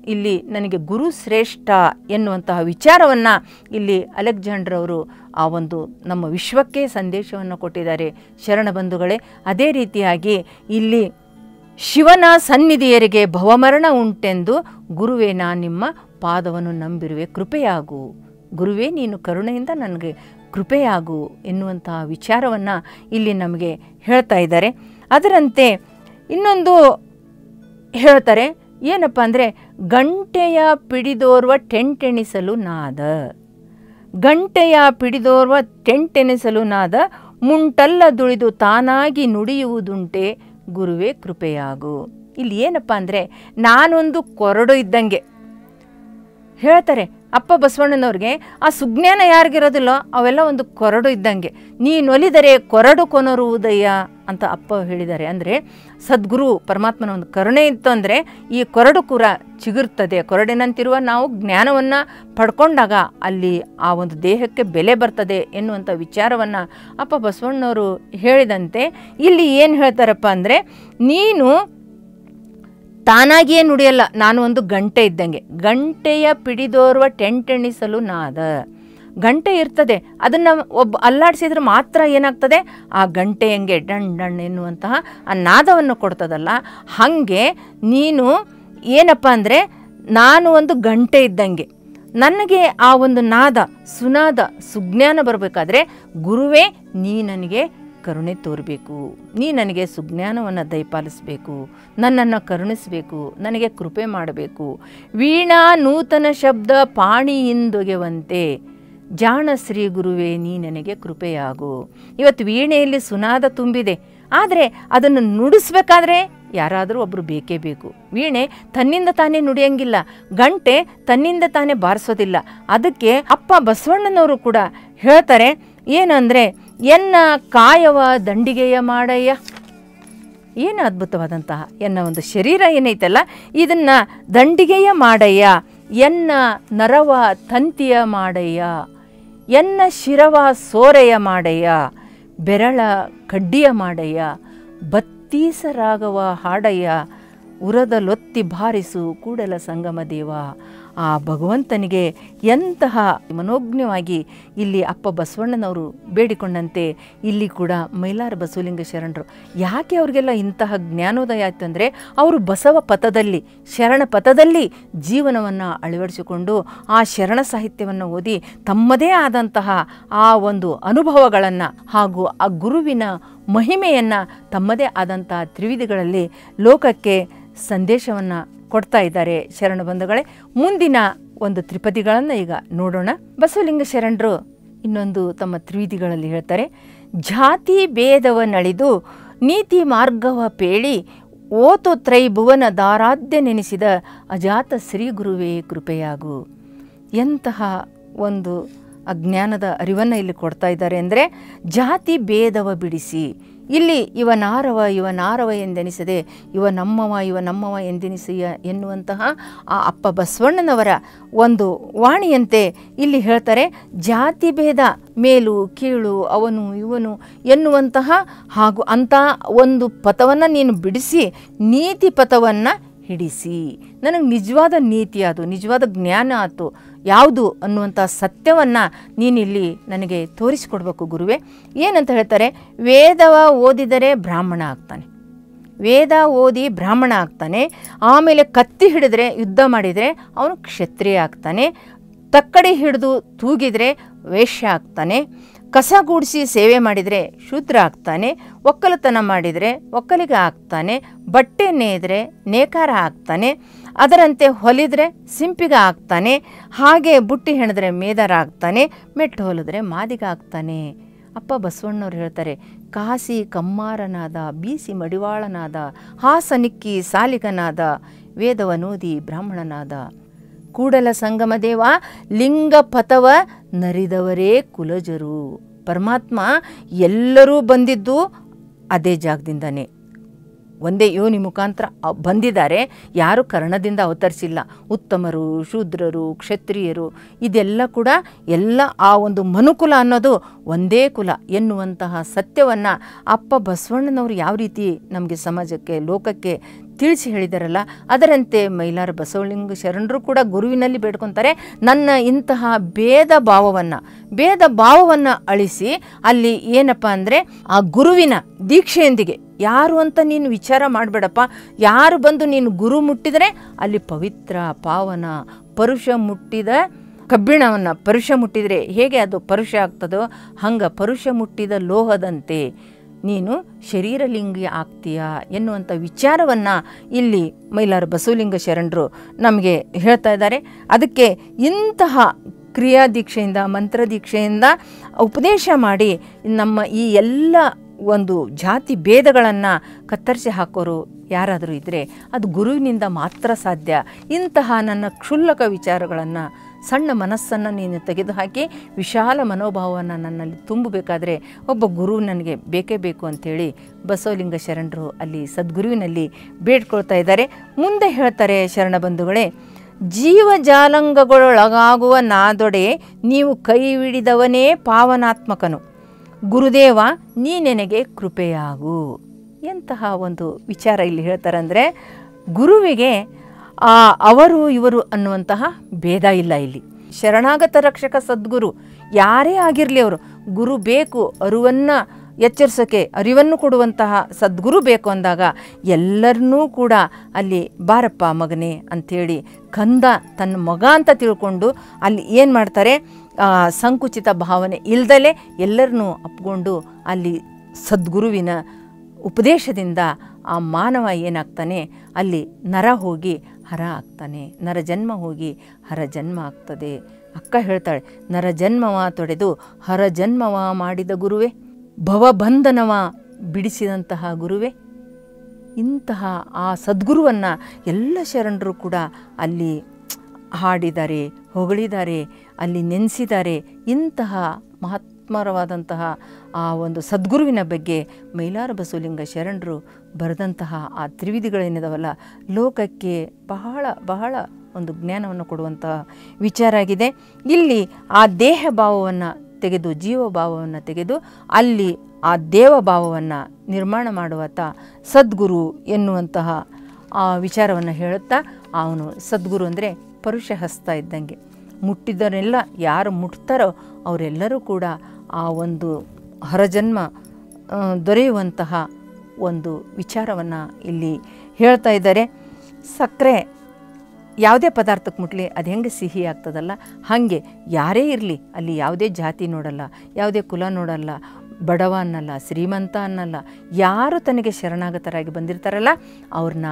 ಇಲ್ಲಿ ನನಗೆ ಗುರು ಶ್ರೇಷ್ಠ ಎನ್ನುವಂತಹ ವಿಚಾರವನ್ನು ಇಲ್ಲಿ ಅಲೆಕ್ಸಾಂಡರ್ ಅವರು ಆ ಒಂದು ನಮ್ಮ ವಿಶ್ವಕ್ಕೆ ಸಂದೇಶವನ್ನು ಕೊಟ್ಟಿದ್ದಾರೆ ಶರಣ ಬಂಧುಗಳೇ ಅದೇ ರೀತಿಯಾಗಿ ಇಲ್ಲಿ ಶಿವನ ಸನ್ನಿಧಿಯರಿಗೆ ಭವಮರಣ ಉಂಟೆಂದು ಗುರುವೇ ನಾ ನಿಮ್ಮ ಪಾದವನ್ನು ನಂಬಿರುವೆ ಕೃಪೆಯಾಗು ಗುರುವೇ ನೀನು ಕರುಣೆಯಿಂದ ನನಗೆ ಕೃಪೆಯಾಗು ಎನ್ನುವಂತಹ ವಿಚಾರವನ್ನು ಇಲ್ಲಿ ನಮಗೆ ಹೇಳ್ತಾ ಇದ್ದಾರೆ ಅದರಂತೆ ಇನ್ನೊಂದು ಹೇಳ್ತಾರೆ ಏನಪ್ಪ ಅಂದರೆ ಗಂಟೆಯ ಪಿಡಿದೋರ್ವ ಟೆಂಟೆಣಿಸಲು ನಾದ ಗಂಟೆಯ ಪಿಡಿದೋರ್ವ ಟೆಂಟೆಣಿಸಲು ನಾದ ಮುಂಟಲ್ಲ ದುಳಿದು ತಾನಾಗಿ ನುಡಿಯುವುದುಂಟೆ ಗುರುವೇ ಕೃಪೆಯಾಗು ಇಲ್ಲಿ ಏನಪ್ಪ ಅಂದರೆ ನಾನೊಂದು ಕೊರಡು ಇದ್ದಂಗೆ ಹೇಳ್ತಾರೆ ಅಪ್ಪ ಬಸವಣ್ಣನವ್ರಿಗೆ ಆ ಸುಜ್ಞಾನ ಯಾರಿಗಿರೋದಿಲ್ಲೋ ಅವೆಲ್ಲ ಒಂದು ಕೊರಡು ಇದ್ದಂಗೆ ನೀನೊಲಿದರೆ ಕೊರಡು ಕೊನರುವುದಯ್ಯ ಅಂತ ಅಪ್ಪ ಹೇಳಿದ್ದಾರೆ ಅಂದರೆ ಸದ್ಗುರು ಪರಮಾತ್ಮನ ಒಂದು ಕರುಣೆ ಇತ್ತು ಅಂದರೆ ಈ ಕೊರಡು ಕೂಡ ಚಿಗುರ್ತದೆ ಕೊರಡಿನಂತಿರುವ ನಾವು ಜ್ಞಾನವನ್ನು ಪಡ್ಕೊಂಡಾಗ ಅಲ್ಲಿ ಆ ಒಂದು ದೇಹಕ್ಕೆ ಬೆಲೆ ಬರ್ತದೆ ಎನ್ನುವಂಥ ವಿಚಾರವನ್ನು ಅಪ್ಪ ಬಸವಣ್ಣವರು ಹೇಳಿದಂತೆ ಇಲ್ಲಿ ಏನು ಹೇಳ್ತಾರಪ್ಪ ಅಂದರೆ ನೀನು ತಾನಾಗಿಯೇ ನುಡಿಯಲ್ಲ ನಾನು ಒಂದು ಗಂಟೆ ಇದ್ದಂಗೆ ಗಂಟೆಯ ಪಿಡಿದೋರ್ವ ಟೆಂಟೆಣಿಸಲು ನಾದ ಗಂಟೆ ಇರ್ತದೆ ಅದನ್ನು ಒಬ್ಬ ಅಲ್ಲಾಡಿಸಿದ್ರೆ ಮಾತ್ರ ಏನಾಗ್ತದೆ ಆ ಗಂಟೆ ಹೆಂಗೆ ಡಣ್ ಡಣ್ ಎನ್ನುವಂತಹ ಆ ನಾದವನ್ನು ಕೊಡ್ತದಲ್ಲ ಹಾಗೆ ನೀನು ಏನಪ್ಪ ಅಂದರೆ ನಾನು ಒಂದು ಗಂಟೆ ಇದ್ದಂಗೆ ನನಗೆ ಆ ಒಂದು ನಾದ ಸುನಾದ ಸುಜ್ಞಾನ ಬರಬೇಕಾದ್ರೆ ಗುರುವೇ ನೀ ನನಗೆ ಕರುಣೆ ತೋರಬೇಕು ನೀ ನನಗೆ ಸುಜ್ಞಾನವನ್ನು ದಯಪಾಲಿಸಬೇಕು ನನ್ನನ್ನು ಕರುಣಿಸಬೇಕು ನನಗೆ ಕೃಪೆ ಮಾಡಬೇಕು ವೀಣಾ ನೂತನ ಶಬ್ದ ಪಾಣಿಯಿಂದೊಗೆವಂತೆ ಜಾಣ ಶ್ರೀ ಗುರುವೇ ನೀ ನನಗೆ ಕೃಪೆಯಾಗು ಇವತ್ತು ವೀಣೆಯಲ್ಲಿ ಸುನಾದ ತುಂಬಿದೆ ಆದರೆ ಅದನ್ನು ನುಡಿಸ್ಬೇಕಾದ್ರೆ ಯಾರಾದರೂ ಒಬ್ಬರು ಬೇಕೇ ಬೇಕು ವೀಣೆ ತನ್ನಿಂದ ತಾನೇ ನುಡಿಯಂಗಿಲ್ಲ ಗಂಟೆ ತನ್ನಿಂದ ತಾನೇ ಬಾರಿಸೋದಿಲ್ಲ ಅದಕ್ಕೆ ಅಪ್ಪ ಬಸವಣ್ಣನವರು ಕೂಡ ಹೇಳ್ತಾರೆ ಏನಂದರೆ ಎನ್ನ ಕಾಯವ ದಂಡಿಗೆಯ ಮಾಡಯ್ಯ ಏನು ಅದ್ಭುತವಾದಂತಹ ಎನ್ನ ಒಂದು ಶರೀರ ಏನೈತಲ್ಲ ಇದನ್ನು ದಂಡಿಗೆಯ ಮಾಡಯ್ಯ ಎನ್ನ ನರವ ತಂತಿಯ ಮಾಡಯ್ಯ ಎನ್ನ ಶಿರವ ಸೋರೆಯ ಮಾಡಯ್ಯ ಬೆರಳ ಕಡ್ಡಿಯ ಮಾಡಯ್ಯ ಬತ್ತೀಸ ರಾಗವ ಹಾಡಯ್ಯ ಉರದ ಲೊತ್ತಿ ಬಾರಿಸು ಕೂಡಲ ಸಂಗಮ ದೇವ ಆ ಭಗವಂತನಿಗೆ ಎಂತಹ ಮನೋಜ್ಞವಾಗಿ ಇಲ್ಲಿ ಅಪ್ಪ ಬಸವಣ್ಣನವರು ಬೇಡಿಕೊಂಡಂತೆ ಇಲ್ಲಿ ಕೂಡ ಮೈಲಾರ ಬಸವಲಿಂಗ ಶರಣರು ಯಾಕೆ ಅವ್ರಿಗೆಲ್ಲ ಇಂತಹ ಜ್ಞಾನೋದಯ ಆಯ್ತು ಅಂದರೆ ಅವರು ಬಸವ ಪಥದಲ್ಲಿ ಶರಣ ಪಥದಲ್ಲಿ ಜೀವನವನ್ನು ಅಳವಡಿಸಿಕೊಂಡು ಆ ಶರಣ ಸಾಹಿತ್ಯವನ್ನು ಓದಿ ತಮ್ಮದೇ ಆದಂತಹ ಆ ಒಂದು ಅನುಭವಗಳನ್ನು ಹಾಗೂ ಆ ಗುರುವಿನ ಮಹಿಮೆಯನ್ನು ತಮ್ಮದೇ ಆದಂತಹ ತ್ರಿವಿಧಿಗಳಲ್ಲಿ ಲೋಕಕ್ಕೆ ಸಂದೇಶವನ್ನು ಕೊಡ್ತಾ ಇದ್ದಾರೆ ಶರಣ ಬಂಧುಗಳೇ ಮುಂದಿನ ಒಂದು ತ್ರಿಪದಿಗಳನ್ನು ಈಗ ನೋಡೋಣ ಬಸವಲಿಂಗ ಶರಣರು ಇನ್ನೊಂದು ತಮ್ಮ ತ್ರಿವಿಧಿಗಳಲ್ಲಿ ಹೇಳ್ತಾರೆ ಜಾತಿ ಭೇದವನ್ನಳಿದು ನೀತಿ ಮಾರ್ಗವ ಪೇಳಿ ಓತು ತ್ರೈಭುವನ ದಾರಾಧ್ಯ ನೆನೆಸಿದ ಅಜಾತ ಶ್ರೀ ಗುರುವೇ ಕೃಪೆಯಾಗು ಎಂತಹ ಒಂದು ಅಜ್ಞಾನದ ಅರಿವನ್ನು ಇಲ್ಲಿ ಕೊಡ್ತಾ ಇದ್ದಾರೆ ಅಂದರೆ ಜಾತಿ ಭೇದವ ಬಿಡಿಸಿ ಇಲ್ಲಿ ಇವ ನಾರವ ಇವ ನಾರವ ಎಂದೆನಿಸದೆ ಇವ ನಮ್ಮವ ಇವ ನಮ್ಮವ ಎಂದೆನಿಸಿಯ ಎನ್ನುವಂತಹ ಆ ಅಪ್ಪ ಬಸವಣ್ಣನವರ ಒಂದು ವಾಣಿಯಂತೆ ಇಲ್ಲಿ ಹೇಳ್ತಾರೆ ಜಾತಿ ಭೇದ ಮೇಲು ಕೀಳು ಅವನು ಇವನು ಎನ್ನುವಂತಹ ಹಾಗೂ ಅಂಥ ಒಂದು ಪಥವನ್ನು ನೀನು ಬಿಡಿಸಿ ನೀತಿ ಪಥವನ್ನು ಹಿಡಿಸಿ ನನಗೆ ನಿಜವಾದ ನೀತಿ ಅದು ನಿಜವಾದ ಜ್ಞಾನ ಆಯ್ತು ಯಾವುದು ಅನ್ನುವಂಥ ಸತ್ಯವನ್ನು ನೀನಿಲ್ಲಿ ನನಗೆ ತೋರಿಸಿಕೊಡ್ಬೇಕು ಗುರುವೆ ಏನಂತ ಹೇಳ್ತಾರೆ ವೇದವ ಓದಿದರೆ ಬ್ರಾಹ್ಮಣ ಆಗ್ತಾನೆ ವೇದ ಓದಿ ಬ್ರಾಹ್ಮಣ ಆಗ್ತಾನೆ ಆಮೇಲೆ ಕತ್ತಿ ಹಿಡಿದ್ರೆ ಯುದ್ಧ ಮಾಡಿದರೆ ಅವನು ಕ್ಷತ್ರಿಯ ಆಗ್ತಾನೆ ತಕ್ಕಡಿ ಹಿಡಿದು ತೂಗಿದರೆ ವೇಶ್ಯ ಆಗ್ತಾನೆ ಕಸ ಗೂಡಿಸಿ ಸೇವೆ ಮಾಡಿದರೆ ಶೂದ್ರ ಆಗ್ತಾನೆ ಒಕ್ಕಲತನ ಮಾಡಿದರೆ ಒಕ್ಕಲಿಗ ಆಗ್ತಾನೆ ಬಟ್ಟೆ ನೇದ್ರೆ ನೇಕಾರ ಆಗ್ತಾನೆ ಅದರಂತೆ ಹೊಲಿದ್ರೆ ಸಿಂಪಿಗ ಆಗ್ತಾನೆ ಹಾಗೆ ಬುಟ್ಟಿ ಹೆಣದ್ರೆ ಮೇದರ ಆಗ್ತಾನೆ ಮೆಟ್ಟು ಹೊಲಿದ್ರೆ ಮಾದಿಗ ಆಗ್ತಾನೆ ಅಪ್ಪ ಬಸವಣ್ಣವ್ರು ಹೇಳ್ತಾರೆ ಕಾಸಿ ಕಮ್ಮಾರನಾದ ಬೀಸಿ ಮಡಿವಾಳನಾದ ಹಾಸನಿಕ್ಕಿ ಸಾಲಿಗನಾದ ವೇದವನೋದಿ ಬ್ರಾಹ್ಮಣನಾದ ಕೂಡಲ ಸಂಗಮ ದೇವ ಲಿಂಗ ಪಥವ ನರಿದವರೇ ಕುಲಜರು ಪರಮಾತ್ಮ ಎಲ್ಲರೂ ಬಂದಿದ್ದು ಅದೇ ಜಾಗದಿಂದನೇ ಒಂದೇ ಯೋನಿ ಮುಖಾಂತರ ಅ- ಬಂದಿದ್ದಾರೆ ಯಾರು ಕರ್ಣದಿಂದ ಅವತರಿಸಿಲ್ಲ ಉತ್ತಮರು ಶೂದ್ರರು ಕ್ಷತ್ರಿಯರು ಇದೆಲ್ಲ ಕೂಡ ಎಲ್ಲ ಆ ಒಂದು ಮನುಕುಲ ಅನ್ನೋದು ಒಂದೇ ಕುಲ ಎನ್ನುವಂತಹ ಸತ್ಯವನ್ನು ಅಪ್ಪ ಬಸವಣ್ಣನವರು ಯಾವ ರೀತಿ ನಮಗೆ ಸಮಾಜಕ್ಕೆ ಲೋಕಕ್ಕೆ ತಿಳಿಸಿ ಹೇಳಿದಾರಲ್ಲ ಅದರಂತೆ ಮೈಲಾರ ಬಸವಲಿಂಗ ಶರಣರು ಕೂಡ ಗುರುವಿನಲ್ಲಿ ಬೇಡ್ಕೊತಾರೆ ನನ್ನ ಇಂತಹ ಭೇದ ಭಾವವನ್ನು ಭೇದ ಭಾವವನ್ನು ಅಳಿಸಿ ಅಲ್ಲಿ ಏನಪ್ಪ ಅಂದರೆ ಆ ಗುರುವಿನ ದೀಕ್ಷೆಯೊಂದಿಗೆ ಯಾರು ಅಂತ ನೀನು ವಿಚಾರ ಮಾಡಬೇಡಪ್ಪ ಯಾರು ಬಂದು ನೀನು ಗುರು ಮುಟ್ಟಿದರೆ ಅಲ್ಲಿ ಪವಿತ್ರ ಪಾವನ ಪರುಷ ಮುಟ್ಟಿದ ಕಬ್ಬಿಣವನ್ನು ಪರುಷ ಮುಟ್ಟಿದರೆ ಹೇಗೆ ಅದು ಪರುಷ ಆಗ್ತದೋ ಹಂಗೆ ಪರುಷ ಮುಟ್ಟಿದ ಲೋಹದಂತೆ ನೀನು ಶರೀರಲಿಂಗಿ ಆಗ್ತೀಯಾ ಎನ್ನುವಂಥ ವಿಚಾರವನ್ನು ಇಲ್ಲಿ ಮೈಲಾರ ಬಸವಲಿಂಗ ಶರಣರು ನಮಗೆ ಹೇಳ್ತಾ ಇದ್ದಾರೆ ಅದಕ್ಕೆ ಇಂತಹ ಕ್ರಿಯಾ ದೀಕ್ಷೆಯಿಂದ ಮಂತ್ರ ದೀಕ್ಷೆಯಿಂದ ಉಪದೇಶ ಮಾಡಿ ನಮ್ಮ ಈ ಎಲ್ಲ ಒಂದು ಜಾತಿ ಭೇದಗಳನ್ನು ಕತ್ತರಿಸಿ ಹಾಕೋರು ಯಾರಾದರೂ ಇದ್ದರೆ ಅದು ಗುರುವಿನಿಂದ ಮಾತ್ರ ಸಾಧ್ಯ ಇಂತಹ ನನ್ನ ಕ್ಷುಲ್ಲಕ ವಿಚಾರಗಳನ್ನು ಸಣ್ಣ ಮನಸ್ಸನ್ನು ನೀನು ತೆಗೆದುಹಾಕಿ ವಿಶಾಲ ಮನೋಭಾವವನ್ನು ನನ್ನಲ್ಲಿ ತುಂಬಬೇಕಾದ್ರೆ ಒಬ್ಬ ಗುರು ನನಗೆ ಬೇಕೇ ಬೇಕು ಅಂಥೇಳಿ ಬಸವಲಿಂಗ ಶರಣರು ಅಲ್ಲಿ ಸದ್ಗುರುವಿನಲ್ಲಿ ಬೇಡ್ಕೊಳ್ತಾ ಇದ್ದಾರೆ ಮುಂದೆ ಹೇಳ್ತಾರೆ ಶರಣ ಬಂಧುಗಳೇ ಜೀವಜಾಲಂಗಗಳೊಳಗಾಗುವ ನಾದೊಡೆ ನೀವು ಕೈ ಹಿಡಿದವನೇ ಪಾವನಾತ್ಮಕನು ಗುರುದೇವ ನೀ ನನಗೆ ಕೃಪೆಯಾಗು ಎಂತಹ ಒಂದು ವಿಚಾರ ಇಲ್ಲಿ ಹೇಳ್ತಾರೆ ಅಂದರೆ ಗುರುವಿಗೆ ಆ ಅವರು ಇವರು ಅನ್ನುವಂತಹ ಭೇದ ಇಲ್ಲ ಇಲ್ಲಿ ಶರಣಾಗತ ರಕ್ಷಕ ಸದ್ಗುರು ಯಾರೇ ಆಗಿರಲಿ ಅವರು ಗುರು ಬೇಕು ಅರುವನ್ನು ಎಚ್ಚರಿಸೋಕ್ಕೆ ಅರಿವನ್ನು ಕೊಡುವಂತಹ ಸದ್ಗುರು ಬೇಕು ಅಂದಾಗ ಎಲ್ಲರನ್ನೂ ಕೂಡ ಅಲ್ಲಿ ಬಾರಪ್ಪ ಮಗನೇ ಅಂಥೇಳಿ ಕಂದ ತನ್ನ ಮಗ ಅಂತ ತಿಳ್ಕೊಂಡು ಅಲ್ಲಿ ಏನು ಮಾಡ್ತಾರೆ ಆ, ಸಂಕುಚಿತ ಭಾವನೆ ಇಲ್ದಲೇ ಎಲ್ಲರನ್ನೂ ಅಪ್ಕೊಂಡು ಅಲ್ಲಿ ಸದ್ಗುರುವಿನ ಉಪದೇಶದಿಂದ ಆ ಮಾನವ ಏನಾಗ್ತಾನೆ ಅಲ್ಲಿ ನರ ಹೋಗಿ ಹರ ಆಗ್ತಾನೆ ನರ ಜನ್ಮ ಹೋಗಿ ಹರ ಜನ್ಮ ಆಗ್ತದೆ ಅಕ್ಕ ಹೇಳ್ತಾಳೆ ನರ ಜನ್ಮವ ತೊಡೆದು ಹರ ಜನ್ಮವ ಮಾಡಿದ ಗುರುವೇ ಭವಬಂಧನವ ಬಿಡಿಸಿದಂತಹ ಗುರುವೇ ಇಂತಹ ಆ ಸದ್ಗುರುವನ್ನು ಎಲ್ಲ ಶರಣರು ಕೂಡ ಅಲ್ಲಿ ಹಾಡಿದ್ದಾರೆ ಹೊಗಳಿದ್ದಾರೆ ಅಲ್ಲಿ ನೆನೆಸಿದ್ದಾರೆ ಇಂತಹ ಮಹಾತ್ಮರವಾದಂತಹ ಆ ಒಂದು ಸದ್ಗುರುವಿನ ಬಗ್ಗೆ ಮೈಲಾರ ಬಸವಲಿಂಗ ಶರಣರು ಬರೆದಂತಹ ಆ ತ್ರಿವಿಧಿಗಳೇನಿದಾವಲ್ಲ ಲೋಕಕ್ಕೆ ಬಹಳ ಬಹಳ ಒಂದು ಜ್ಞಾನವನ್ನು ಕೊಡುವಂತಹ ವಿಚಾರ ಆಗಿದೆ ಇಲ್ಲಿ ಆ ದೇಹ ಭಾವವನ್ನು ತೆಗೆದು ಜೀವಭಾವವನ್ನು ತೆಗೆದು ಅಲ್ಲಿ ಆ ದೇವಭಾವವನ್ನು ನಿರ್ಮಾಣ ಮಾಡುವತ್ತ ಸದ್ಗುರು ಎನ್ನುವಂತಹ ಆ ವಿಚಾರವನ್ನು ಹೇಳುತ್ತಾ ಅವನು ಸದ್ಗುರು ಅಂದರೆ ಪರುಷ ಹಸ್ತ ಇದ್ದಂಗೆ ಮುಟ್ಟಿದವರೆಲ್ಲ ಯಾರು ಮುಟ್ತಾರೋ ಅವರೆಲ್ಲರೂ ಕೂಡ ಆ ಒಂದು ಹರಜನ್ಮ ಆ, ದೊರೆಯುವಂತಹ ಒಂದು ವಿಚಾರವನ್ನು ಇಲ್ಲಿ ಹೇಳ್ತಾ ಇದ್ದಾರೆ ಸಕ್ಕರೆ ಯಾವುದೇ ಪದಾರ್ಥಕ್ಕೆ ಮುಟ್ಲಿ ಅದು ಹೆಂಗೆ ಸಿಹಿ ಆಗ್ತದಲ್ಲ ಹಾಗೆ ಯಾರೇ ಇರಲಿ ಅಲ್ಲಿ ಯಾವುದೇ ಜಾತಿ ನೋಡಲ್ಲ ಯಾವುದೇ ಕುಲ ನೋಡಲ್ಲ ಬಡವ ಅನ್ನಲ್ಲ ಶ್ರೀಮಂತ ಅನ್ನಲ್ಲ ಯಾರು ತನಗೆ ಶರಣಾಗತರಾಗಿ ಬಂದಿರ್ತಾರಲ್ಲ ಅವ್ರನ್ನ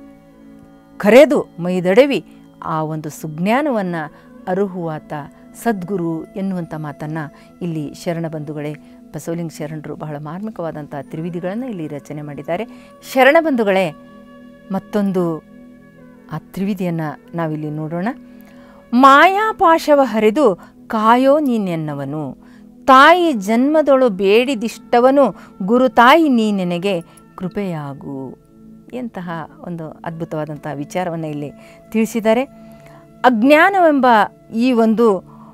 ಕರೆದು ಮೈದಡವಿ ಆ ಒಂದು ಸುಜ್ಞಾನವನ್ನು ಅರುಹುವಾತ ಸದ್ಗುರು ಎನ್ನುವಂಥ ಮಾತನ್ನು ಇಲ್ಲಿ ಶರಣ ಬಂಧುಗಳೇ ಬಸವಲಿಂಗ ಶರಣರು ಬಹಳ ಮಾರ್ಮಿಕವಾದಂಥ ತ್ರಿವಿಧಿಗಳನ್ನು ಇಲ್ಲಿ ರಚನೆ ಮಾಡಿದ್ದಾರೆ ಶರಣ ಬಂಧುಗಳೇ ಮತ್ತೊಂದು ಆ ತ್ರಿವಿಧಿಯನ್ನು ನಾವಿಲ್ಲಿ ನೋಡೋಣ ಮಾಯಾಪಾಶವ ಹರಿದು ಕಾಯೋ ನೀನೆನ್ನವನು ತಾಯಿ ಜನ್ಮದೊಳು ಬೇಡಿದಿಷ್ಟವನು ಗುರು ತಾಯಿ ನೀ ನನಗೆ ಕೃಪೆಯಾಗು ಎಂತಹ ಒಂದು ಅದ್ಭುತವಾದಂತಹ ವಿಚಾರವನ್ನು ಇಲ್ಲಿ ತಿಳಿಸಿದ್ದಾರೆ ಅಜ್ಞಾನವೆಂಬ ಈ ಒಂದು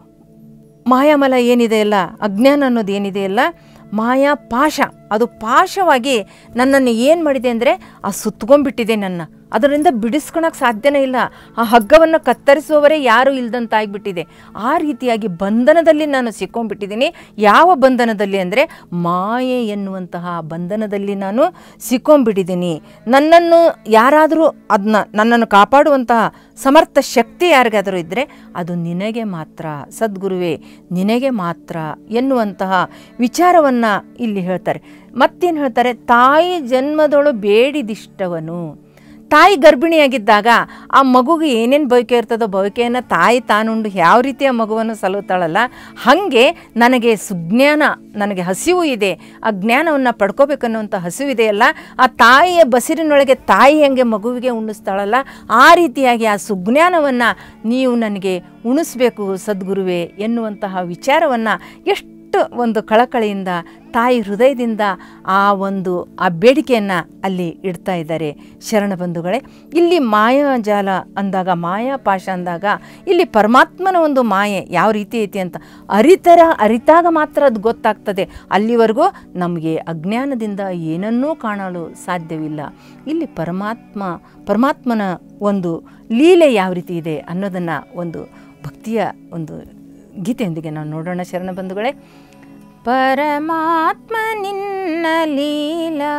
ಮಾಯಾಮಲ ಏನಿದೆಯಲ್ಲ ಅಜ್ಞಾನ ಅನ್ನೋದು ಏನಿದೆಯಲ್ಲ ಮಾಯಾ ಪಾಶ ಅದು ಪಾಶವಾಗಿ ನನ್ನನ್ನು ಏನು ಮಾಡಿದೆ ಅಂದರೆ ಆ ಸುತ್ಕೊಂಡ್ಬಿಟ್ಟಿದೆ ನನ್ನ ಅದರಿಂದ ಬಿಡಿಸ್ಕೊಳಕ್ಕೆ ಸಾಧ್ಯನೇ ಇಲ್ಲ ಆ ಹಗ್ಗವನ್ನು ಕತ್ತರಿಸುವವರೇ ಯಾರೂ ಇಲ್ದಂತಾಗ್ಬಿಟ್ಟಿದೆ ಆ ರೀತಿಯಾಗಿ ಬಂಧನದಲ್ಲಿ ನಾನು ಸಿಕ್ಕೊಂಡ್ಬಿಟ್ಟಿದ್ದೀನಿ ಯಾವ ಬಂಧನದಲ್ಲಿ ಅಂದರೆ ಮಾಯೆ ಎನ್ನುವಂತಹ ಬಂಧನದಲ್ಲಿ ನಾನು ಸಿಕ್ಕೊಂಡ್ಬಿಟ್ಟಿದ್ದೀನಿ ನನ್ನನ್ನು ಯಾರಾದರೂ ಅದನ್ನ ನನ್ನನ್ನು ಕಾಪಾಡುವಂತಹ ಸಮರ್ಥ ಶಕ್ತಿ ಯಾರಿಗಾದರೂ ಇದ್ದರೆ ಅದು ನಿನಗೆ ಮಾತ್ರ ಸದ್ಗುರುವೇ ನಿನಗೆ ಮಾತ್ರ ಎನ್ನುವಂತಹ ವಿಚಾರವನ್ನು ಇಲ್ಲಿ ಹೇಳ್ತಾರೆ ಮತ್ತೇನು ಹೇಳ್ತಾರೆ ತಾಯಿ ಜನ್ಮದೊಳು ಬೇಡಿದಿಷ್ಟವನು ತಾಯಿ ಗರ್ಭಿಣಿಯಾಗಿದ್ದಾಗ ಆ ಮಗುಗೆ ಏನೇನು ಬಯಕೆ ಇರ್ತದೋ ಬಯಕೆಯನ್ನು ತಾಯಿ ತಾನುಂಡು ಯಾವ ರೀತಿ ಆ ಮಗುವನ್ನು ಸಲುತ್ತಾಳಲ್ಲ ಹಾಗೆ ನನಗೆ ಸುಜ್ಞಾನ ನನಗೆ ಹಸಿವು ಇದೆ ಆ ಜ್ಞಾನವನ್ನು ಪಡ್ಕೋಬೇಕನ್ನುವಂಥ ಹಸಿವು ಇದೆಯಲ್ಲ ಆ ತಾಯಿಯ ಬಸಿರಿನೊಳಗೆ ತಾಯಿ ಹೆಂಗೆ ಮಗುವಿಗೆ ಉಣಿಸ್ತಾಳಲ್ಲ ಆ ರೀತಿಯಾಗಿ ಆ ಸುಜ್ಞಾನವನ್ನು ನೀವು ನನಗೆ ಉಣಿಸ್ಬೇಕು ಸದ್ಗುರುವೇ ಎನ್ನುವಂತಹ ವಿಚಾರವನ್ನು ಎಷ್ಟು ಎಷ್ಟು ಒಂದು ಕಳಕಳಿಯಿಂದ ತಾಯಿ ಹೃದಯದಿಂದ ಆ ಒಂದು ಆ ಬೇಡಿಕೆಯನ್ನು ಅಲ್ಲಿ ಇಡ್ತಾ ಇದ್ದಾರೆ ಶರಣ ಬಂಧುಗಳೇ ಇಲ್ಲಿ ಮಾಯಾಜಾಲ ಅಂದಾಗ ಮಾಯಾಪಾಶ ಅಂದಾಗ ಇಲ್ಲಿ ಪರಮಾತ್ಮನ ಒಂದು ಮಾಯೆ ಯಾವ ರೀತಿ ಐತಿ ಅಂತ ಅರಿತರ ಅರಿತಾಗ ಮಾತ್ರ ಅದು ಗೊತ್ತಾಗ್ತದೆ ಅಲ್ಲಿವರೆಗೂ ನಮಗೆ ಅಜ್ಞಾನದಿಂದ ಏನನ್ನೂ ಕಾಣಲು ಸಾಧ್ಯವಿಲ್ಲ ಇಲ್ಲಿ ಪರಮಾತ್ಮ ಪರಮಾತ್ಮನ ಒಂದು ಲೀಲೆ ಯಾವ ರೀತಿ ಇದೆ ಅನ್ನೋದನ್ನು ಒಂದು ಭಕ್ತಿಯ ಒಂದು ಗೀತೆಯೊಂದಿಗೆ ನಾವು ನೋಡೋಣ ಶರಣ ಬಂಧುಗಳೇ ಪರಮಾತ್ಮ ನಿನ್ನ ಲೀಲಾ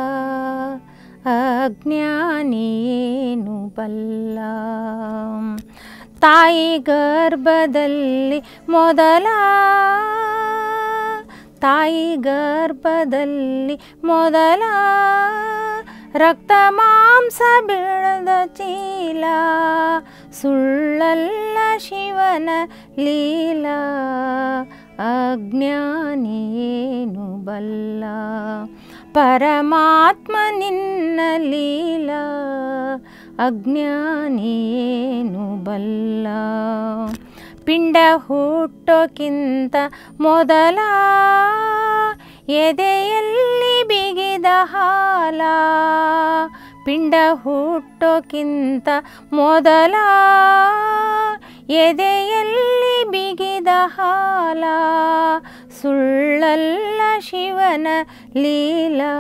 ಅಜ್ಞಾನಿಯೇನು ಬಲ್ಲ ತಾಯಿ ಗರ್ಭದಲ್ಲಿ ಮೊದಲ ತಾಯಿ ಗರ್ಭದಲ್ಲಿ ಮೊದಲ ರಕ್ತ ಮಾಂಸ ಬೆಳೆದ ಚೀಲ ಸುಳ್ಳಲ್ಲ ಶಿವನ ಲೀಲಾ ಅಜ್ಞಾನಿಯೇನು ಬಲ್ಲ ಪರಮಾತ್ಮ ನಿನ್ನ ಲೀಲಾ ಅಜ್ಞಾನಿಯೇನು ಬಲ್ಲ ಪಿಂಡ ಹುಟ್ಟೋಕ್ಕಿಂತ ಮೊದಲ ಎದೆಯಲ್ಲಿ ಬಿಗಿದ ಹಾಲ ಪಿಂಡ ಹುಟ್ಟೋಕ್ಕಿಂತ ಮೊದಲ ಎದೆಯಲ್ಲಿ ಬಿಗಿದ ಹಾಲ ಸುಳ್ಳಲ್ಲ ಶಿವನ ಲೀಲಾ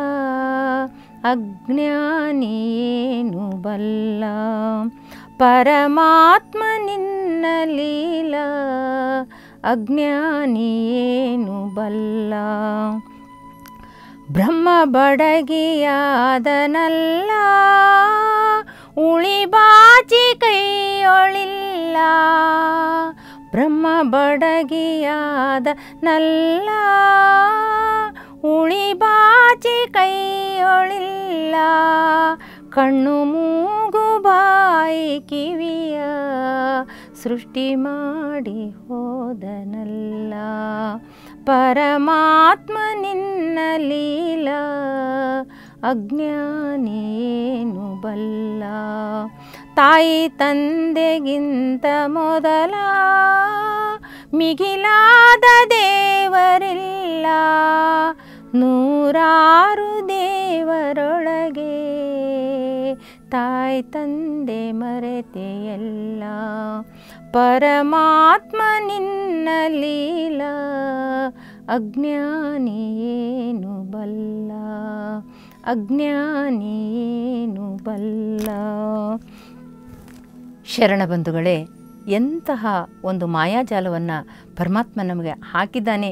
ಅಜ್ಞಾನಿಯೇನು ಬಲ್ಲ ಪರಮಾತ್ಮ ನಿನ್ನ ಲೀಲಾ ಅಜ್ಞಾನಿಯೇನು ಬಲ್ಲ ಬ್ರಹ್ಮ ಬಡಗಿಯಾದನಲ್ಲ ಉಳಿಬಾಚಿ ಕೈಯೊಳಿಲ್ಲ ಬ್ರಹ್ಮ ಬಡಗಿಯಾದ ನಲ್ಲ ಉಳಿಬಾಚಿ ಕೈಯೊಳಿಲ್ಲ ಕಣ್ಣು ಮೂಗು ಬಾಯಿ ಕಿವಿಯ ಸೃಷ್ಟಿ ಮಾಡಿ ಹೋದನಲ್ಲ ಪರಮಾತ್ಮ ನಿನ್ನ ಲೀಲಾ ಅಜ್ಞಾನಿಯೇನು ಬಲ್ಲ ತಾಯಿ ತಂದೆಗಿಂತ ಮೊದಲ ಮಿಗಿಲಾದ ದೇವರಿಲ್ಲ ನೂರಾರು ದೇವರೊಳಗೆ ತಾಯಿ ತಂದೆ ಮರೆತೆಯಲ್ಲ ಪರಮಾತ್ಮ ನಿನ್ನ ಲೀಲಾ ಅಜ್ಞಾನಿಯೇನು ಬಲ್ಲ ಅಜ್ಞಾನಿಯೇನು ಬಲ್ಲ ಶರಣ ಬಂಧುಗಳೇ ಎಂತಹ ಒಂದು ಮಾಯಾಜಾಲವನ್ನು ಪರಮಾತ್ಮ ನಮಗೆ ಹಾಕಿದ್ದಾನೆ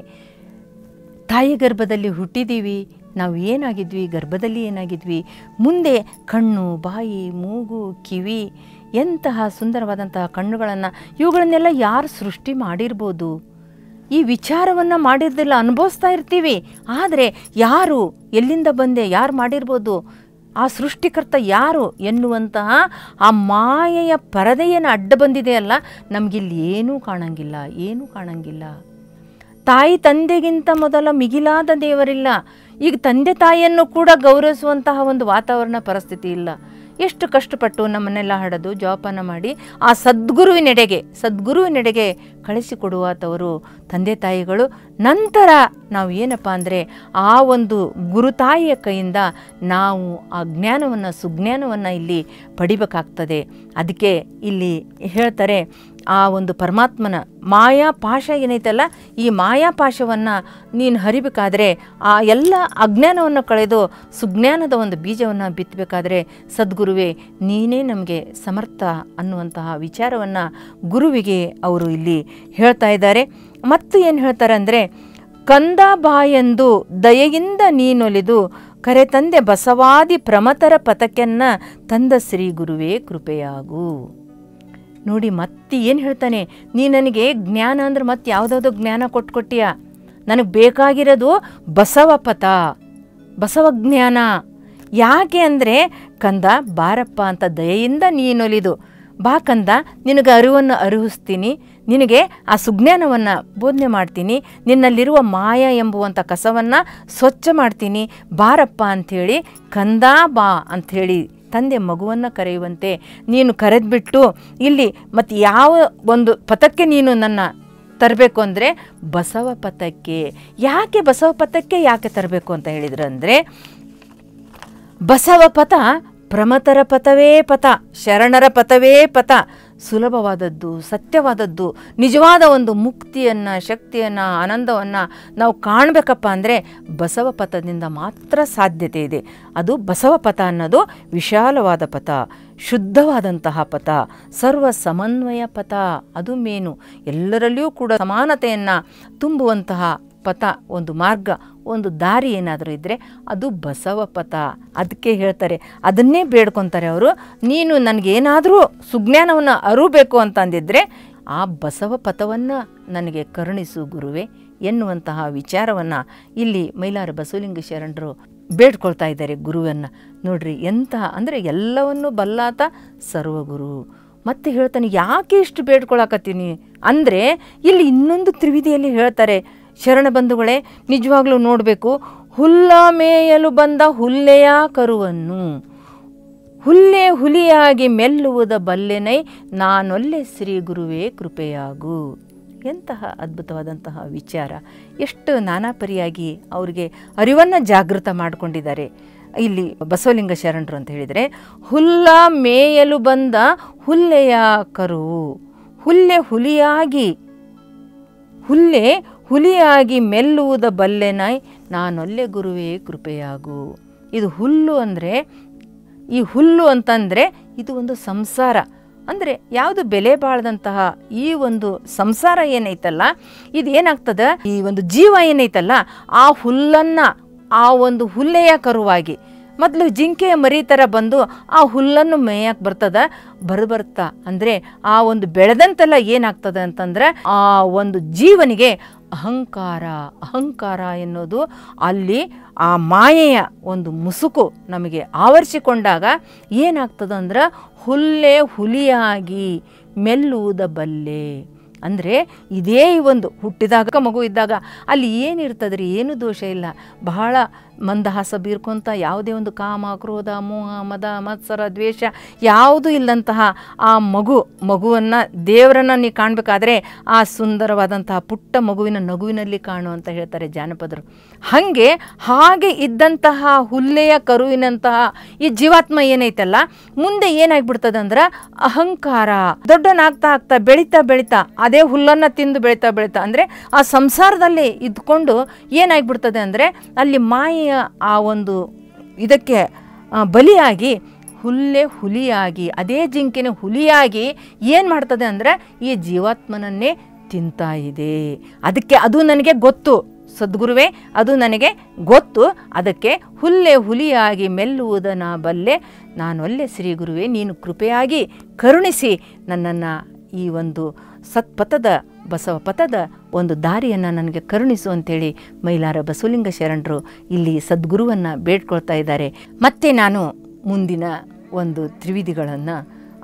ತಾಯಿ ಗರ್ಭದಲ್ಲಿ ಹುಟ್ಟಿದ್ದೀವಿ ನಾವು ಏನಾಗಿದ್ವಿ ಗರ್ಭದಲ್ಲಿ ಏನಾಗಿದ್ವಿ ಮುಂದೆ ಕಣ್ಣು ಬಾಯಿ ಮೂಗು ಕಿವಿ ಎಂತಹ ಸುಂದರವಾದಂತಹ ಕಣ್ಣುಗಳನ್ನು ಇವುಗಳನ್ನೆಲ್ಲ ಯಾರು ಸೃಷ್ಟಿ ಮಾಡಿರ್ಬೋದು ಈ ವಿಚಾರವನ್ನು ಮಾಡಿರ್ದಿಲ್ಲ ಅನುಭವಿಸ್ತಾ ಇರ್ತೀವಿ ಆದರೆ ಯಾರು ಎಲ್ಲಿಂದ ಬಂದೆ ಯಾರು ಮಾಡಿರ್ಬೋದು ಆ ಸೃಷ್ಟಿಕರ್ತ ಯಾರು ಎನ್ನುವಂತಹ ಆ ಮಾಯೆಯ ಪರದೆಯನ್ನು ಅಡ್ಡ ಬಂದಿದೆಯಲ್ಲ ನಮಗಿಲ್ಲಿ ಏನೂ ಕಾಣಂಗಿಲ್ಲ ಏನೂ ಕಾಣಂಗಿಲ್ಲ ತಾಯಿ ತಂದೆಗಿಂತ ಮೊದಲ ಮಿಗಿಲಾದ ದೇವರಿಲ್ಲ ಈಗ ತಂದೆ ತಾಯಿಯನ್ನು ಕೂಡ ಗೌರವಿಸುವಂತಹ ಒಂದು ವಾತಾವರಣ ಪರಿಸ್ಥಿತಿ ಇಲ್ಲ ಎಷ್ಟು ಕಷ್ಟಪಟ್ಟು ನಮ್ಮನ್ನೆಲ್ಲ ಹಡದು ಜೋಪಾನ ಮಾಡಿ ಆ ಸದ್ಗುರುವಿನೆಡೆಗೆ ಸದ್ಗುರುವಿನೆಡೆಗೆ ಕಳಿಸಿಕೊಡುವಾತವರು ತಂದೆ ತಾಯಿಗಳು ನಂತರ ನಾವು ಏನಪ್ಪ ಅಂದರೆ ಆ ಒಂದು ಗುರುತಾಯಿಯ ಕೈಯಿಂದ ನಾವು ಆ ಜ್ಞಾನವನ್ನು ಸುಜ್ಞಾನವನ್ನು ಇಲ್ಲಿ ಪಡಿಬೇಕಾಗ್ತದೆ ಅದಕ್ಕೆ ಇಲ್ಲಿ ಹೇಳ್ತಾರೆ ಆ ಒಂದು ಪರಮಾತ್ಮನ ಮಾಯಾಪಾಶ ಏನೈತಲ್ಲ ಈ ಮಾಯಾಪಾಶವನ್ನು ನೀನು ಹರಿಬೇಕಾದ್ರೆ ಆ ಎಲ್ಲ ಅಜ್ಞಾನವನ್ನು ಕಳೆದು ಸುಜ್ಞಾನದ ಒಂದು ಬೀಜವನ್ನು ಬಿತ್ತಬೇಕಾದ್ರೆ ಸದ್ಗುರುವೇ ನೀನೇ ನಮಗೆ ಸಮರ್ಥ ಅನ್ನುವಂತಹ ವಿಚಾರವನ್ನು ಗುರುವಿಗೆ ಅವರು ಇಲ್ಲಿ ಹೇಳ್ತಾ ಇದ್ದಾರೆ ಮತ್ತು ಏನು ಹೇಳ್ತಾರೆ ಅಂದರೆ ಕಂದ ಬಾಯೆಂದು ದಯೆಯಿಂದ ನೀನೊಲಿದು ಕರೆ ತಂದೆ ಬಸವಾದಿ ಪ್ರಮತರ ಪಥಕ್ಕೆನ್ನ ತಂದ ಶ್ರೀ ಗುರುವೇ ಕೃಪೆಯಾಗು ನೋಡಿ ಮತ್ತೆ ಏನು ಹೇಳ್ತಾನೆ ನೀ ನನಗೆ ಜ್ಞಾನ ಅಂದ್ರೆ ಮತ್ತೆ ಯಾವುದಾದ್ರು ಜ್ಞಾನ ಕೊಟ್ಕೊಟ್ಟಿಯ ನನಗೆ ಬೇಕಾಗಿರೋದು ಬಸವ ಪಥ ಬಸವ ಜ್ಞಾನ ಯಾಕೆ ಅಂದರೆ ಕಂದ ಬಾರಪ್ಪ ಅಂತ ದಯೆಯಿಂದ ನೀನೊಲಿದು ಬಾ ಕಂದ ನಿನಗೆ ಅರಿವನ್ನು ಅರಿವಿಸ್ತೀನಿ ನಿನಗೆ ಆ ಸುಜ್ಞಾನವನ್ನು ಬೋಧನೆ ಮಾಡ್ತೀನಿ ನಿನ್ನಲ್ಲಿರುವ ಮಾಯ ಎಂಬುವಂಥ ಕಸವನ್ನು ಸ್ವಚ್ಛ ಮಾಡ್ತೀನಿ ಬಾರಪ್ಪ ಅಂಥೇಳಿ ಕಂದ ಬಾ ಅಂಥೇಳಿ ತಂದೆ ಮಗುವನ್ನು ಕರೆಯುವಂತೆ ನೀನು ಕರೆದ್ಬಿಟ್ಟು ಇಲ್ಲಿ ಮತ್ತು ಯಾವ ಒಂದು ಪಥಕ್ಕೆ ನೀನು ನನ್ನ ತರಬೇಕು ಅಂದರೆ ಬಸವ ಪಥಕ್ಕೆ ಯಾಕೆ ಬಸವ ಪಥಕ್ಕೆ ಯಾಕೆ ತರಬೇಕು ಅಂತ ಹೇಳಿದ್ರು ಅಂದರೆ ಬಸವ ಪಥ ಪ್ರಮತರ ಪಥವೇ ಪಥ ಶರಣರ ಪಥವೇ ಪಥ ಸುಲಭವಾದದ್ದು ಸತ್ಯವಾದದ್ದು ನಿಜವಾದ ಒಂದು ಮುಕ್ತಿಯನ್ನು ಶಕ್ತಿಯನ್ನು ಆನಂದವನ್ನು ನಾವು ಕಾಣಬೇಕಪ್ಪ ಅಂದರೆ ಬಸವ ಪಥದಿಂದ ಮಾತ್ರ ಸಾಧ್ಯತೆ ಇದೆ ಅದು ಬಸವ ಪಥ ಅನ್ನೋದು ವಿಶಾಲವಾದ ಪಥ ಶುದ್ಧವಾದಂತಹ ಪಥ ಸರ್ವ ಸಮನ್ವಯ ಪಥ ಅದು ಮೇನು ಎಲ್ಲರಲ್ಲಿಯೂ ಕೂಡ ಸಮಾನತೆಯನ್ನು ತುಂಬುವಂತಹ ಪಥ ಒಂದು ಮಾರ್ಗ ಒಂದು ದಾರಿ ಏನಾದರೂ ಇದ್ದರೆ ಅದು ಬಸವ ಪಥ ಅದಕ್ಕೆ ಹೇಳ್ತಾರೆ ಅದನ್ನೇ ಬೇಡ್ಕೊತಾರೆ ಅವರು ನೀನು ನನಗೇನಾದರೂ ಸುಜ್ಞಾನವನ್ನು ಅರುಬೇಕು ಅಂತ ಅಂದಿದ್ರೆ ಆ ಬಸವ ಪಥವನ್ನು ನನಗೆ ಕರುಣಿಸು ಗುರುವೆ ಎನ್ನುವಂತಹ ವಿಚಾರವನ್ನು ಇಲ್ಲಿ ಮೈಲಾರ ಬಸವಲಿಂಗ ಶರಣರು ಬೇಡ್ಕೊಳ್ತಾ ಇದ್ದಾರೆ ಗುರುವನ್ನು ನೋಡ್ರಿ ಎಂಥ ಅಂದರೆ ಎಲ್ಲವನ್ನು ಬಲ್ಲಾತ ಸರ್ವಗುರು ಮತ್ತೆ ಹೇಳ್ತಾನೆ ಯಾಕೆ ಇಷ್ಟು ಬೇಡ್ಕೊಳಕತ್ತೀನಿ ಅಂದರೆ ಇಲ್ಲಿ ಇನ್ನೊಂದು ತ್ರಿವಿಧಿಯಲ್ಲಿ ಹೇಳ್ತಾರೆ ಶರಣ ಬಂಧುಗಳೇ ನಿಜವಾಗ್ಲೂ ನೋಡಬೇಕು ಹುಲ್ಲ ಮೇಯಲು ಬಂದ ಹುಲ್ಲೆಯ ಕರುವನ್ನು ಹುಲ್ಲೆ ಹುಲಿಯಾಗಿ ಮೆಲ್ಲುವುದ ಬಲ್ಲೆನೈ ನಾನೊಲ್ಲೆ ಶ್ರೀ ಗುರುವೇ ಕೃಪೆಯಾಗು ಎಂತಹ ಅದ್ಭುತವಾದಂತಹ ವಿಚಾರ ಎಷ್ಟು ನಾನಾಪರಿಯಾಗಿ ಅವರಿಗೆ ಅರಿವನ್ನು ಜಾಗೃತ ಮಾಡಿಕೊಂಡಿದ್ದಾರೆ ಇಲ್ಲಿ ಬಸವಲಿಂಗ ಶರಣರು ಅಂತ ಹೇಳಿದರೆ ಹುಲ್ಲ ಮೇಯಲು ಬಂದ ಹುಲ್ಲೆಯ ಕರು ಹುಲ್ಲೆ ಹುಲಿಯಾಗಿ ಹುಲ್ಲೆ ಹುಲಿಯಾಗಿ ಮೆಲ್ಲುವುದ ಬಲ್ಲೆನಾಯ್ ನಾನೊಲ್ಲೆ ಗುರುವೇ ಕೃಪೆಯಾಗು ಇದು ಹುಲ್ಲು ಅಂದರೆ ಈ ಹುಲ್ಲು ಅಂತಂದರೆ ಇದು ಒಂದು ಸಂಸಾರ ಅಂದರೆ ಯಾವುದು ಬೆಲೆ ಬಾಳದಂತಹ ಈ ಒಂದು ಸಂಸಾರ ಏನೈತಲ್ಲ ಇದು ಏನಾಗ್ತದೆ ಈ ಒಂದು ಜೀವ ಏನೈತಲ್ಲ ಆ ಹುಲ್ಲನ್ನು ಆ ಒಂದು ಹುಲ್ಲೆಯ ಕರುವಾಗಿ ಮೊದಲು ಜಿಂಕೆಯ ಮರಿ ಥರ ಬಂದು ಆ ಹುಲ್ಲನ್ನು ಮೇಯಕ್ಕೆ ಬರ್ತದ ಬರ್ಬರ್ತಾ ಅಂದರೆ ಆ ಒಂದು ಬೆಳೆದಂತೆಲ್ಲ ಏನಾಗ್ತದೆ ಅಂತಂದರೆ ಆ ಒಂದು ಜೀವನಿಗೆ ಅಹಂಕಾರ ಅಹಂಕಾರ ಎನ್ನುವುದು ಅಲ್ಲಿ ಆ ಮಾಯೆಯ ಒಂದು ಮುಸುಕು ನಮಗೆ ಆವರಿಸಿಕೊಂಡಾಗ ಏನಾಗ್ತದಂದ್ರೆ ಹುಲ್ಲೆ ಹುಲಿಯಾಗಿ ಮೆಲ್ಲುವುದ ಬಲ್ಲೆ ಅಂದರೆ ಇದೇ ಒಂದು ಹುಟ್ಟಿದಾಗ ಮಗು ಇದ್ದಾಗ ಅಲ್ಲಿ ಏನಿರ್ತದೆ ರೀ ಏನು ದೋಷ ಇಲ್ಲ ಬಹಳ ಮಂದಹಾಸ ಬೀರ್ಕೊಂತ ಯಾವುದೇ ಒಂದು ಕಾಮ ಕ್ರೋಧ ಮೋಹ ಮದ ಮತ್ಸರ ದ್ವೇಷ ಯಾವುದೂ ಇಲ್ಲಂತಹ ಆ ಮಗು ಮಗುವನ್ನು ದೇವರನ್ನು ನೀ ಕಾಣಬೇಕಾದ್ರೆ ಆ ಸುಂದರವಾದಂತಹ ಪುಟ್ಟ ಮಗುವಿನ ನಗುವಿನಲ್ಲಿ ಕಾಣು ಅಂತ ಹೇಳ್ತಾರೆ ಜಾನಪದರು ಹಾಗೆ ಹಾಗೆ ಇದ್ದಂತಹ ಹುಲ್ಲೆಯ ಕರುವಿನಂತಹ ಈ ಜೀವಾತ್ಮ ಏನೈತಲ್ಲ ಮುಂದೆ ಏನಾಗ್ಬಿಡ್ತದೆ ಅಂದ್ರೆ ಅಹಂಕಾರ ದೊಡ್ಡನಾಗ್ತಾ ಆಗ್ತಾ ಬೆಳೀತಾ ಬೆಳೀತಾ ಅದೇ ಹುಲ್ಲನ್ನು ತಿಂದು ಬೆಳೀತಾ ಬೆಳೀತಾ ಅಂದರೆ ಆ ಸಂಸಾರದಲ್ಲಿ ಇದ್ಕೊಂಡು ಏನಾಗ್ಬಿಡ್ತದೆ ಅಂದರೆ ಅಲ್ಲಿ ಮಾಯೆಯ ಆ ಒಂದು ಇದಕ್ಕೆ ಆ, ಬಲಿಯಾಗಿ ಹುಲ್ಲೆ ಹುಲಿಯಾಗಿ ಅದೇ ಜಿಂಕೆನ ಹುಲಿಯಾಗಿ ಏನು ಮಾಡ್ತದೆ ಅಂದರೆ ಈ ಜೀವಾತ್ಮನನ್ನೇ ತಿಂತಾ ಇದೆ ಅದಕ್ಕೆ ಅದು ನನಗೆ ಗೊತ್ತು ಸದ್ಗುರುವೇ ಅದು ನನಗೆ ಗೊತ್ತು ಅದಕ್ಕೆ ಹುಲ್ಲೆ ಹುಲಿಯಾಗಿ ಮೆಲ್ಲುವುದನ ಬಲ್ಲೆ ನಾನೊಲ್ಲೆ ಶ್ರೀ ಗುರುವೇ ನೀನು ಕೃಪೆಯಾಗಿ ಕರುಣಿಸಿ ನನ್ನನ್ನು ಈ ಒಂದು ಸತ್ಪಥದ ಬಸವ ಪಥದ ಒಂದು ದಾರಿಯನ್ನು ನನಗೆ ಕರುಣಿಸು ಅಂತೇಳಿ ಮೈಲಾರ ಬಸವಲಿಂಗ ಶರಣರು ಇಲ್ಲಿ ಸದ್ಗುರುವನ್ನು ಬೇಡ್ಕೊಳ್ತಾ ಇದ್ದಾರೆ ಮತ್ತೆ ನಾನು ಮುಂದಿನ ಒಂದು ತ್ರಿವಿಧಿಗಳನ್ನು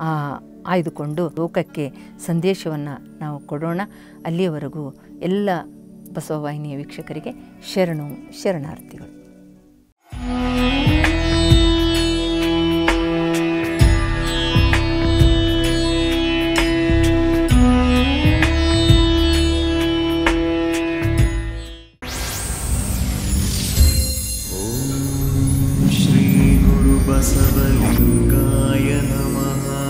ಆಯ್ದುಕೊಂಡು ಲೋಕಕ್ಕೆ ಸಂದೇಶವನ್ನು ನಾವು ಕೊಡೋಣ ಅಲ್ಲಿಯವರೆಗೂ ಎಲ್ಲ ಬಸವವಾಹಿನಿಯ ವೀಕ್ಷಕರಿಗೆ ಶರಣು ಶರಣಾರ್ಥಿಗಳು श्रीगुरुबसवलिङ्गाय नमः